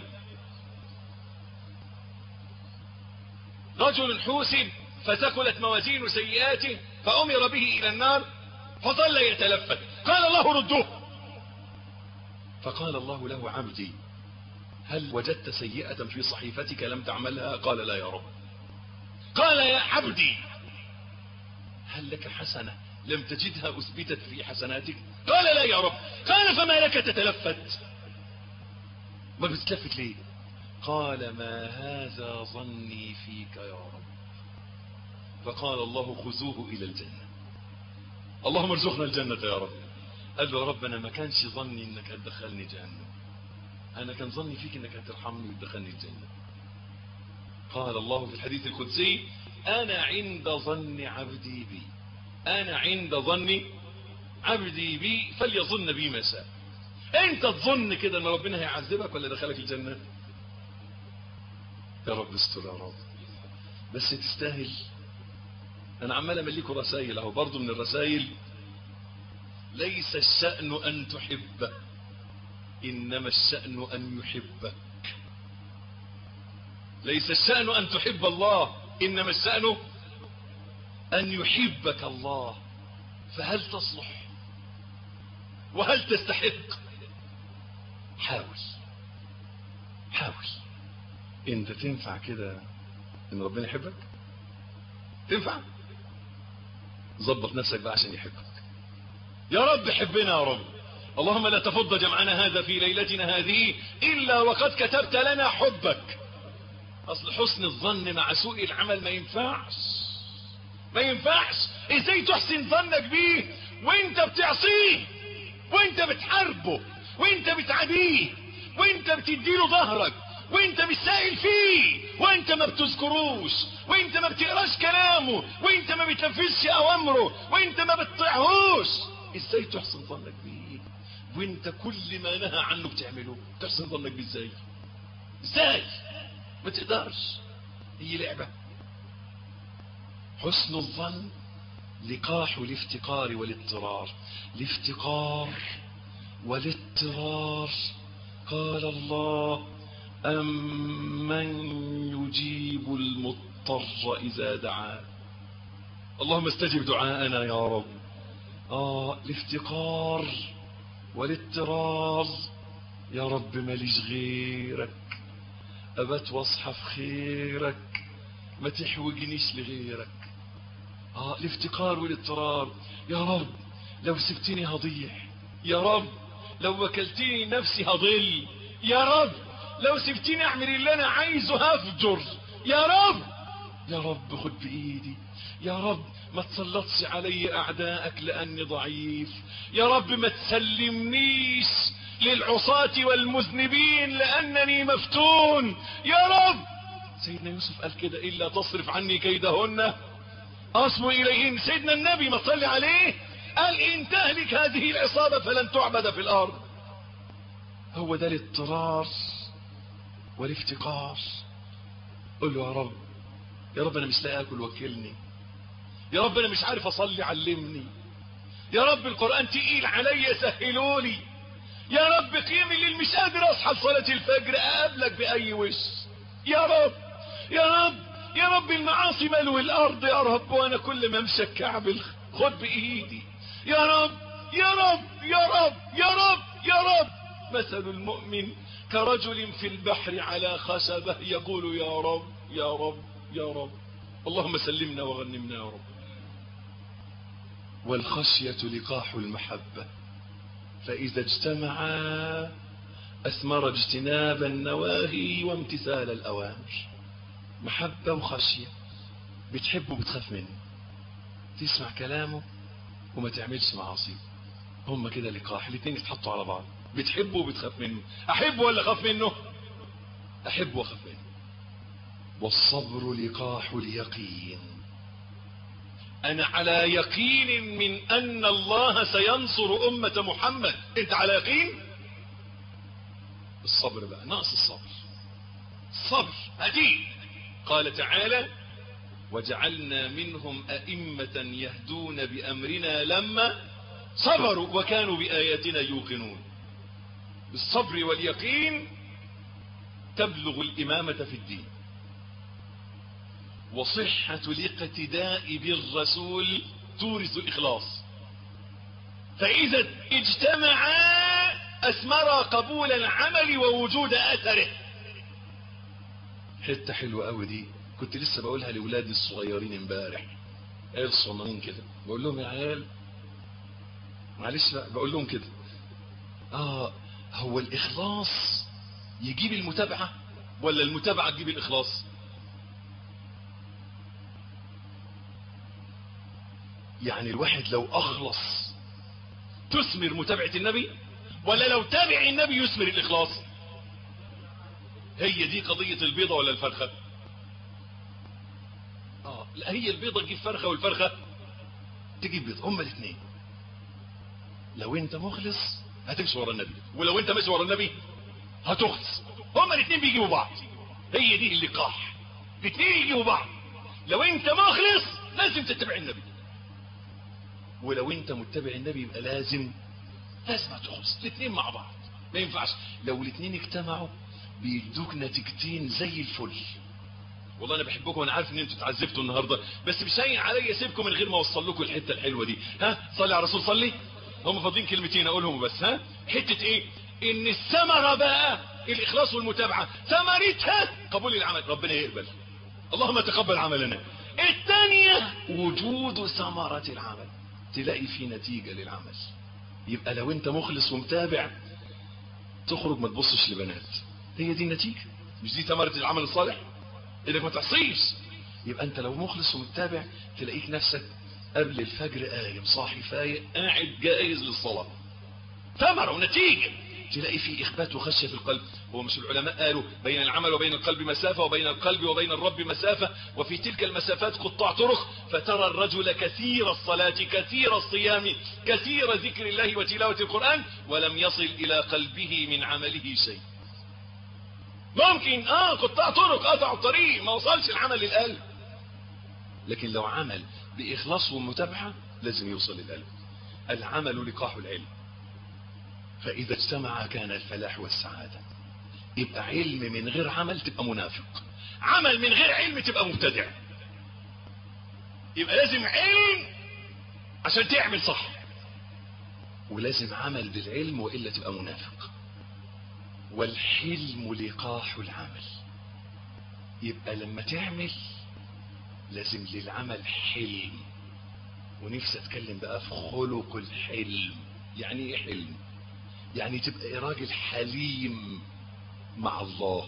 Speaker 3: رجل حوسب فثقلت موازين سيئاته فأمر به إلى النار فظل يتلفت قال الله ردوه فقال الله له عبدي هل وجدت سيئة في صحيفتك لم تعملها قال لا يا رب قال يا عبدي هل لك حسنة لم تجدها أثبتت في حسناتك قال لا يا رب قال فما لك تتلفت ما بتتلفت ليه قال ما هذا ظني فيك يا رب فقال الله خذوه إلى الجنة اللهم ارزقنا الجنة يا رب قال له يا رب أنا ما كانش ظني إنك هتدخلني جهنم أنا كان ظني فيك إنك هترحمني وتدخلني الجنة قال الله في الحديث القدسي أنا عند ظن عبدي بي أنا عند ظن عبدي بي فليظن بي ما شاء أنت تظن كده أن ربنا هيعذبك ولا دخلك الجنة يا رب استر يا رب بس تستاهل أنا عمال أمليكوا رسائل أهو برضو من الرسائل ليس الشأن أن تحب إنما الشأن أن يحبك ليس الشأن أن تحب الله إنما الشأن أن يحبك الله فهل تصلح وهل تستحق حاول حاول انت تنفع كده ان ربنا يحبك تنفع ظبط نفسك بقى عشان يحبك يا رب حبنا يا رب اللهم لا تفض جمعنا هذا في ليلتنا هذه إلا وقد كتبت لنا حبك أصل حسن الظن مع سوء العمل ما ينفعش ما ينفعش ازاي تحسن ظنك بيه وانت بتعصيه وانت بتحاربه وانت بتعاديه وانت بتديله ظهرك وانت بتسائل فيه وانت ما بتذكروش وانت ما بتقراش كلامه وانت ما بتنفذش اوامره وانت ما بتطيعهوش ازاي تحسن ظنك بيه وانت كل ما نهى عنه بتعمله تحسن ظنك بيه ازاي ازاي ما تقدرش هي لعبة حسن الظن لقاح الافتقار والاضطرار الافتقار والاضطرار قال الله أمن يجيب المضطر إذا دعاه اللهم استجب دعاءنا يا رب آه الافتقار والاضطرار يا رب ماليش غيرك أبت واصحى في خيرك ما تحوجنيش لغيرك آه الافتقار والاضطرار يا رب لو سبتني هضيع يا رب لو وكلتني نفسي هضل يا رب لو سبتني اعمل اللي انا عايزه هفجر يا رب يا رب خد بايدي يا رب ما تسلطش علي اعدائك لاني ضعيف يا رب ما تسلمنيش للعصاة والمذنبين لانني مفتون يا رب سيدنا يوسف قال كده الا تصرف عني كيدهن اصب اليهن سيدنا النبي ما صلي عليه قال ان تهلك هذه العصابة فلن تعبد في الارض هو ده الاضطرار والافتقار قل له يا رب يا رب انا مش لاقي اكل وكلني يا رب انا مش عارف اصلي علمني يا رب القرآن تقيل عليا سهلولي يا رب قيم اللي مش قادر اصحى لصلاة الفجر اقابلك باي وش يا رب يا رب يا رب المعاصي ملو الارض يا رب وانا كل ما امشي الكعب خد بايدي يا رب يا رب يا رب يا رب يا رب مثل المؤمن كرجل في البحر على خشبة يقول يا رب يا رب يا رب اللهم سلمنا وغنمنا يا رب والخشية لقاح المحبة فإذا اجتمعا أثمر اجتناب النواهي وامتثال الأوامر محبة وخشية بتحبه بتخاف منه تسمع كلامه وما تعملش معاصيه هم كده لقاح الاثنين يتحطوا على بعض بتحبه وبتخاف منه احبه ولا اخاف منه احبه واخاف منه والصبر لقاح اليقين انا على يقين من ان الله سينصر امة محمد انت على يقين الصبر بقى ناقص الصبر الصبر هدي قال تعالى وجعلنا منهم ائمة يهدون بامرنا لما صبروا وكانوا باياتنا يوقنون بالصبر واليقين تبلغ الامامة في الدين وصحة الاقتداء بالرسول تورث الإخلاص فإذا اجتمعا أثمر قبول العمل ووجود أثره حتة حلوة قوي دي كنت لسه بقولها لأولادي الصغيرين امبارح عيال صغننين كده بقول لهم يا عيال معلش بقى بقول لهم كده اه هو الإخلاص يجيب المتابعة ولا المتابعة تجيب الإخلاص يعني الواحد لو اخلص تثمر متابعة النبي ولا لو تابع النبي يثمر الاخلاص هي دي قضية البيضة ولا الفرخة اه لا هي البيضة تجيب فرخة والفرخة تجيب بيضة هما الاثنين لو انت مخلص هتمشي ورا النبي ولو انت ماشي ورا النبي هتخلص هما الاثنين بيجيبوا بعض هي دي اللقاح الاثنين يجيبوا بعض لو انت مخلص لازم تتبع النبي ولو انت متبع النبي يبقى لازم لازم تخلص الاثنين مع بعض ما ينفعش لو الاثنين اجتمعوا بيدوك نتيجتين زي الفل والله انا بحبكم وانا عارف ان انتوا اتعذبتوا النهارده بس مش هين عليا اسيبكم من غير ما اوصل لكم الحته الحلوه دي ها صلي على الرسول صلي هم فاضيين كلمتين اقولهم بس ها حته ايه ان الثمره بقى الاخلاص والمتابعه ثمرتها قبول العمل ربنا يقبل اللهم تقبل عملنا الثانيه وجود ثمره العمل تلاقي في نتيجة للعمل يبقى لو انت مخلص ومتابع تخرج ما تبصش لبنات هي دي النتيجة مش دي ثمرة العمل الصالح انك ما تعصيش يبقى انت لو مخلص ومتابع تلاقيك نفسك قبل الفجر قايم صاحي فايق قاعد جاهز للصلاة ثمرة ونتيجة تلاقي في إخبات وخشية في القلب هو مش العلماء قالوا بين العمل وبين القلب مسافة وبين القلب وبين الرب مسافة وفي تلك المسافات قطاع طرق فترى الرجل كثير الصلاة كثير الصيام كثير ذكر الله وتلاوة القرآن ولم يصل إلى قلبه من عمله شيء ممكن اه قطاع طرق قطعوا الطريق ما وصلش العمل للقلب لكن لو عمل بإخلاص ومتابعة لازم يوصل للقلب العمل لقاح العلم فإذا اجتمع كان الفلاح والسعادة يبقى علم من غير عمل تبقى منافق عمل من غير علم تبقى مبتدع يبقى لازم علم عشان تعمل صح ولازم عمل بالعلم وإلا تبقى منافق والحلم لقاح العمل يبقى لما تعمل لازم للعمل حلم ونفسي اتكلم بقى في خلق الحلم يعني ايه حلم يعني تبقى راجل حليم مع الله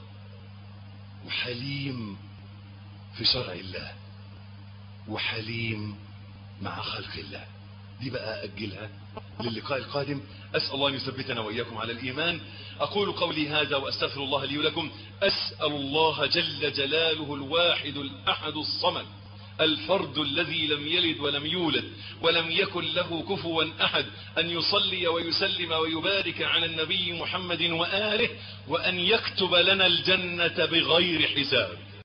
Speaker 3: وحليم في شرع الله وحليم مع خلق الله دي بقى أجلها للقاء القادم أسأل الله أن يثبتنا وإياكم على الإيمان أقول قولي هذا وأستغفر الله لي ولكم أسأل الله جل جلاله الواحد الأحد الصمد الفرد الذي لم يلد ولم يولد ولم يكن له كفوا أحد أن يصلي ويسلم ويبارك على النبي محمد وآله وأن يكتب لنا الجنة بغير حساب